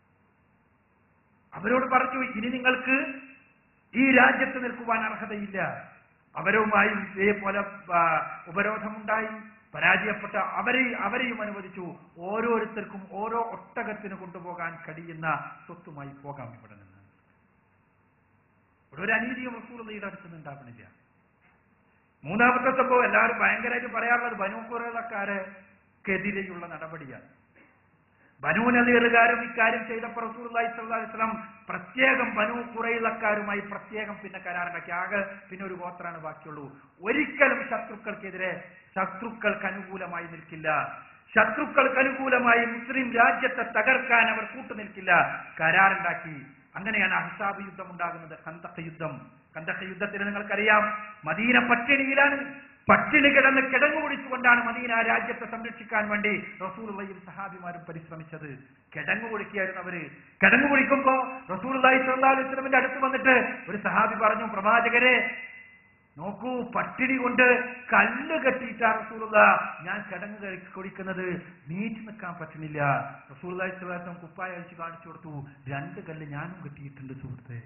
അവരോട് പറഞ്ഞു ഇനി നിങ്ങൾക്ക് ഈ രാജ്യത്ത് നിൽക്കുവാൻ അർഹതയില്ല അവരുമായി ഇതേപോലെ ആ, ഉപരോധമുണ്ടായി പരാജയപ്പെട്ട അവരെ അവരെയും അനുവദിച്ചു ഓരോരുത്തർക്കും ഓരോ ഒട്ടകത്തിന് കൊണ്ടുപോകാൻ കഴിയുന്ന സ്വത്തുമായി പോകാം ഇവിടെ നിന്ന് ഇവിടെ ഒരു അനീതിയും റസൂലയുടെ അടുത്ത് ഉണ്ടാവണില്ല മൂന്നാമത്തെ സംഭവം എല്ലാവരും ഭയങ്കരമായിട്ട് പറയാറുള്ളത് ബനൂക്കുറക്കാരെതിരെയുള്ള നടപടിയാണ് ബനൂ നദീറുകാരും ഇക്കാര്യം ചെയ്തപ്പോൾ റസൂലുള്ളാഹി സ്വല്ലല്ലാഹു അലൈഹി വസല്ലം പ്രത്യേകം ബനൂ കുറയിലക്കാരുമായി പ്രത്യേകം പിന്നെ കരാറുണ്ടാക്കി ആകെ പിന്നെ ഒരു ഗോത്രാണ് ബാക്കിയുള്ളൂ ഒരിക്കലും ശത്രുക്കൾക്കെതിരെ ശത്രുക്കൾക്ക് അനുകൂലമായി നിൽക്കില്ല ശത്രുക്കൾക്ക് അനുകൂലമായി മുസ്ലിം രാജ്യത്തെ തകർക്കാൻ അവർ കൂട്ടുനിൽക്കില്ല കരാറുണ്ടാക്കി അങ്ങനെയാണ് അഹ്സാബ് യുദ്ധം ഉണ്ടാകുന്നത് കന്തക്ക യുദ്ധം കന്തക്ക യുദ്ധത്തിന് നിങ്ങൾക്കറിയാം മദീന പട്ടിണിയിലാണ് പട്ടിണി കിടന്ന് കിടങ്ങു കുടിച്ചുകൊണ്ടാണ് മദീന രാജ്യത്തെ സംരക്ഷിക്കാൻ വേണ്ടി റസൂലുള്ളയും സഹാബിമാരും പരിശ്രമിച്ചത് കിടങ്ങു കുടിക്കുകയായിരുന്നു അവര് കിടങ്ങു കുടിക്കുമ്പോ റസൂലുള്ളാഹി സ്വല്ലല്ലാഹു അലൈഹി വസല്ലമയുടെ അടുത്ത് വന്നിട്ട് ഒരു സഹാബി പറഞ്ഞു പ്രവാചകരെ നോക്കൂ പട്ടിണി കൊണ്ട് കല്ല് കെട്ടിയിട്ടാ റസൂലുള്ള ഞാൻ കിടങ്ങ് കഴി- കുടിക്കുന്നത് നീച്ചു നിൽക്കാൻ പറ്റുന്നില്ല റസൂലുള്ളാഹി സ്വല്ലല്ലാഹു അലൈഹി വസല്ലം കുപ്പായ അഴിച്ചു കാണിച്ചു കൊടുത്തു രണ്ട് കല്ല് ഞാനും കെട്ടിയിട്ടുണ്ട് സുഹൃത്തെ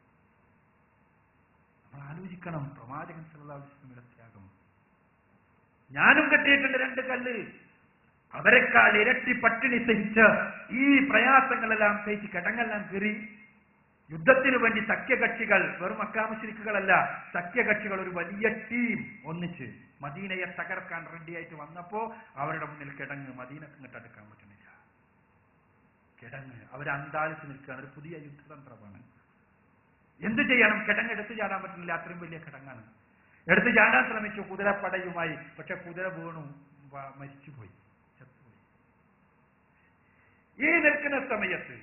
നമ്മൾ ആലോചിക്കണം പ്രവാചകൻ സല്ലല്ലാഹു അലൈഹി വസല്ലമയുടെ ത്യാഗം ഞാനും കെട്ടിയിട്ടുണ്ട് രണ്ട് കല്ല് അവരെക്കാൾ ഇരട്ടി പട്ടിണി സഹിച്ച് ഈ പ്രയാസങ്ങളെല്ലാം സഹിച്ച് കിടങ്ങെല്ലാം കയറി യുദ്ധത്തിനു വേണ്ടി സഖ്യകക്ഷികൾ വെറും അക്കാമശിരിക്കുകളല്ല സഖ്യകക്ഷികൾ ഒരു വലിയ ടീം ഒന്നിച്ച് മദീനയെ തകർക്കാൻ റെഡിയായിട്ട് വന്നപ്പോ അവരുടെ മുന്നിൽ കിടങ്ങ് മദീനക്ക് ഇങ്ങോട്ട് അടുക്കാൻ പറ്റുന്നില്ല കിടങ്ങ് അവർ അന്താളിച്ച് നിൽക്കുകയാണ് ഒരു പുതിയ യുദ്ധതന്ത്രമാണ് എന്ത് ചെയ്യണം കിടങ്ങ് എടുത്തു ചാടാൻ പറ്റുന്നില്ല അത്രയും വലിയ കിടങ്ങാണ് എടുത്തു ചാടാൻ ശ്രമിച്ചു കുതിരപ്പടയുമായി പക്ഷെ കുതിര വീണു വ- മരിച്ചുപോയി ചത്തുപോയി ഈ നിൽക്കുന്ന സമയത്ത്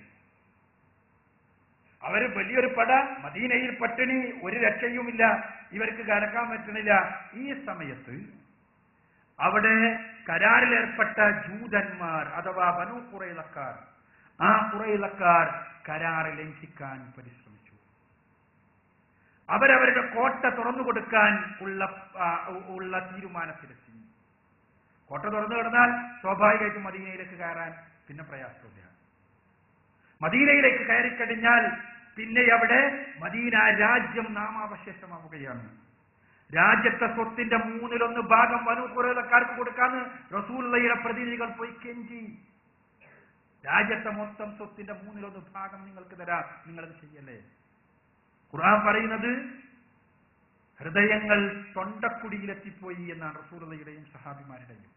അവര് വലിയൊരു പട മദീനയിൽ പട്ടിണി ഒരു രക്ഷയുമില്ല ഇവർക്ക് കടക്കാൻ പറ്റണില്ല ഈ സമയത്ത് അവിടെ കരാറിലേർപ്പെട്ട ജൂതന്മാർ അഥവാ ബനു കുറയിലക്കാർ ആ കുറയിലക്കാർ കരാർ ലംഘിക്കാൻ പരിശ്രമിച്ചു അവരവരുടെ കോട്ട തുറന്നു കൊടുക്കാൻ ഉള്ള ആ, ഉള്ള തീരുമാനത്തിലെത്തി കോട്ട തുറന്നു കിടന്നാൽ സ്വാഭാവികമായിട്ടും മദീനയിലേക്ക് കയറാൻ പിന്നെ പ്രയാസമില്ല മദീനയിലേക്ക് കയറിക്കഴിഞ്ഞാൽ പിന്നെ അവിടെ മദീന രാജ്യം നാമാവശേഷമാവുകയാണ് രാജ്യത്തെ സ്വത്തിന്റെ മൂന്നിലൊന്ന് ഭാഗം വനു കുറേക്കാർക്ക് കൊടുക്കാന്ന് റസൂലുള്ളയുടെ പ്രതിനിധികൾ പോയി കെഞ്ചി രാജ്യത്തെ മൊത്തം സ്വത്തിന്റെ മൂന്നിലൊന്ന് ഭാഗം നിങ്ങൾക്ക് തരാം നിങ്ങളത് ചെയ്യല്ലേ ഖുർആൻ പറയുന്നത് ഹൃദയങ്ങൾ തൊണ്ടക്കുടിയിലെത്തിപ്പോയി എന്നാണ് റസൂലുള്ളയുടെയും സഹാബിമാരുടെയും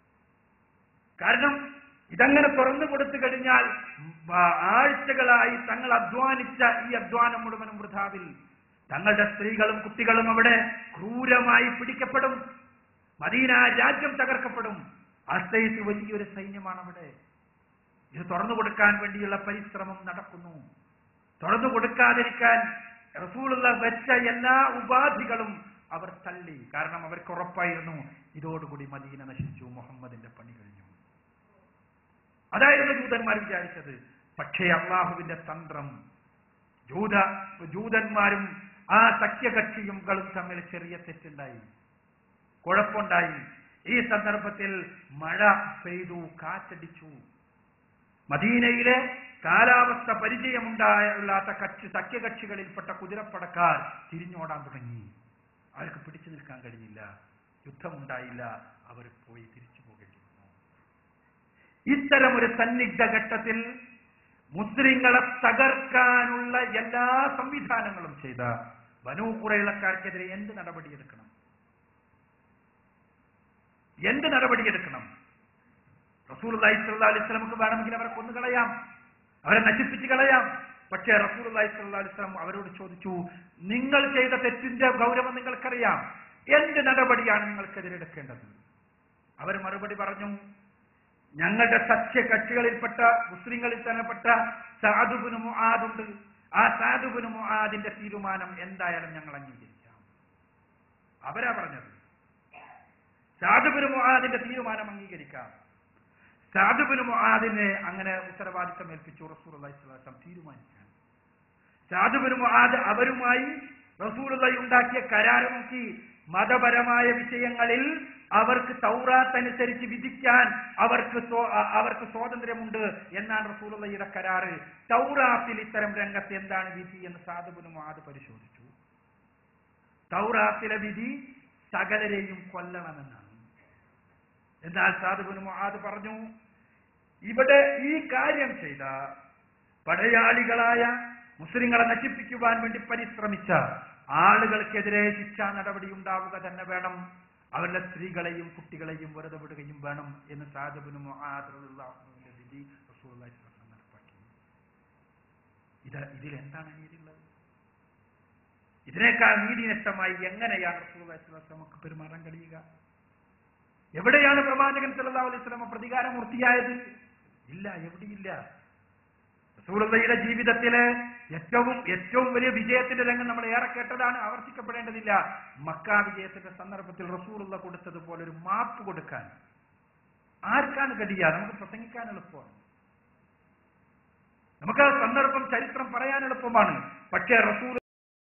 കാരണം ഇതങ്ങനെ തുറന്നു കൊടുത്തു കഴിഞ്ഞാൽ ആ- ആഴ്ചകളായി തങ്ങൾ അധ്വാനിച്ച ഈ അധ്വാനം മുഴുവനും വൃഥാവിൽ തങ്ങളുടെ സ്ത്രീകളും കുട്ടികളും അവിടെ ക്രൂരമായി പിടിക്കപ്പെടും മദീന രാജ്യം തകർക്കപ്പെടും അസ്തയിത്ത് വലിയൊരു സൈന്യമാണ് അവിടെ ഇത് തുറന്നു കൊടുക്കാൻ വേണ്ടിയുള്ള പരിശ്രമം നടക്കുന്നു തുറന്നു കൊടുക്കാതിരിക്കാൻ റസൂലുള്ള വെച്ച എല്ലാ ഉപാധികളും അവർ തള്ളി കാരണം അവർക്ക് ഉറപ്പായിരുന്നു ഇതോടുകൂടി മദീന നശിച്ചു മുഹമ്മദിന്റെ പണി കഴിഞ്ഞു അതായിരുന്നു ജൂതന്മാർ വിചാരിച്ചത് പക്ഷേ അള്ളാഹുവിന്റെ തന്ത്രം ജൂത ജൂതന്മാരും ആ സഖ്യകക്ഷിയുംകളും തമ്മിൽ ചെറിയ തെറ്റുണ്ടായി കുഴപ്പമുണ്ടായി ഈ സന്ദർഭത്തിൽ മഴ പെയ്തു കാറ്റടിച്ചു മദീനയിലെ കാലാവസ്ഥ പരിചയമുണ്ടായില്ലാത്ത കക്ഷി സഖ്യകക്ഷികളിൽപ്പെട്ട കുതിരപ്പടക്കാർ തിരിഞ്ഞോടാൻ തുടങ്ങി അവർക്ക് പിടിച്ചു നിൽക്കാൻ കഴിഞ്ഞില്ല യുദ്ധമുണ്ടായില്ല അവർ പോയി തിരിച്ചു പോകേണ്ടി വന്നു ഇത്തരം ഒരു സന്നിഗ്ധ ഘട്ടത്തിൽ മുസ്ലിങ്ങളെ തകർക്കാനുള്ള എല്ലാ സംവിധാനങ്ങളും ചെയ്ത ബനൂ കുറയിലക്കാർക്കെതിരെ എന്ത് നടപടിയെടുക്കണം എന്ത് നടപടിയെടുക്കണം റസൂൽ അലൈഹി അലൈഹി സ്വലമുക്ക് വേണമെങ്കിൽ അവരെ കൊന്നുകളയാം അവരെ നശിപ്പിച്ച് കളയാം പക്ഷേ റസൂൽ അലൈഹി അലൈഹി സ്വലം അവരോട് ചോദിച്ചു നിങ്ങൾ ചെയ്ത തെറ്റിന്റെ ഗൗരവം നിങ്ങൾക്കറിയാം എന്ത് നടപടിയാണ് നിങ്ങൾക്കെതിരെ എടുക്കേണ്ടത് അവർ മറുപടി പറഞ്ഞു ഞങ്ങളുടെ സഖ്യ കക്ഷികളിൽപ്പെട്ട മുസ്ലിങ്ങളിൽ തന്നെപ്പെട്ട സാധുബുന് മുആദുണ്ട് ആ സാധുബുന് മുആദിന്റെ തീരുമാനം എന്തായാലും ഞങ്ങൾ അംഗീകരിക്കാം അവരാ പറഞ്ഞത് സാധുബുന് മുആദിന്റെ തീരുമാനം അംഗീകരിക്കാം സാധുബിന് മുആദിനെ അങ്ങനെ ഉത്തരവാദിത്തം ഏൽപ്പിച്ചു റസൂൽ അള്ളാഹിസ്ലാം തീരുമാനിക്കാൻ സാധുബിന് മുആദ് അവരുമായി റസൂലുള്ളാഹി ഉണ്ടാക്കിയ കരാർ നോക്കി മതപരമായ വിഷയങ്ങളിൽ അവർക്ക് തൗറാത്ത് അനുസരിച്ച് വിധിക്കാൻ അവർക്ക് സ്വ- അ- അവർക്ക് സ്വാതന്ത്ര്യമുണ്ട് എന്നാണ് റസൂലുള്ളാഹിയുടെ കരാറ് തൗറാത്തിൽ ഇത്തരം രംഗത്ത് എന്താണ് വിധി എന്ന് സാധുബിന് മുആദ് പരിശോധിച്ചു തൗറാത്തിലെ വിധി സകലരെയും കൊല്ലണമെന്നാണ് എന്നാൽ സാധുബിന് മുആദ് പറഞ്ഞു ഇവിടെ ഈ കാര്യം ചെയ്ത പടയാളികളായ മുസ്ലിങ്ങളെ നശിപ്പിക്കുവാൻ വേണ്ടി പരിശ്രമിച്ച ആളുകൾക്കെതിരെ ശിക്ഷാ നടപടി ഉണ്ടാവുക തന്നെ വേണം അവരുടെ സ്ത്രീകളെയും കുട്ടികളെയും വെറുതെ വിടുകയും വേണം എന്ന് സാധുബിന് മുആദുള്ളാഹുവിന്റെ വിധി റസൂലുള്ളാഹി സ്വല്ലല്ലാഹു അലൈഹി വസല്ലം നടപ്പാക്കി ഇത് ഇതിൽ എന്താണ് നീതിയുള്ളത് ഇതിനേക്കാൾ നീതിനഷ്ടമായി എങ്ങനെയാണ് റസൂലുള്ളാഹി സ്വല്ലല്ലാഹു അലൈഹി വസല്ലം നമുക്ക് പെരുമാറാൻ കഴിയുക എവിടെയാണ് പ്രവാചകൻ സല്ലല്ലാഹു അലൈഹി വസല്ലം പ്രതികാരമൂർത്തിയായത് ഇല്ല എവിടെയില്ല റസൂലുള്ളാഹിയുടെ ജീവിതത്തിലെ ഏറ്റവും ഏറ്റവും വലിയ വിജയത്തിന്റെ രംഗം നമ്മൾ ഏറെ കേട്ടതാണ് ആവർത്തിക്കപ്പെടേണ്ടതില്ല മക്ക വിജയത്തിന്റെ സന്ദർഭത്തിൽ റസൂലുള്ള കൊടുത്തതുപോലെ ഒരു മാപ്പ് കൊടുക്കാൻ ആർക്കാണ് കഴിയുക നമുക്ക് പ്രസംഗിക്കാൻ എളുപ്പമാണ് നമുക്ക് ആ സന്ദർഭം ചരിത്രം പറയാൻ എളുപ്പമാണ് പക്ഷേ റസൂൽ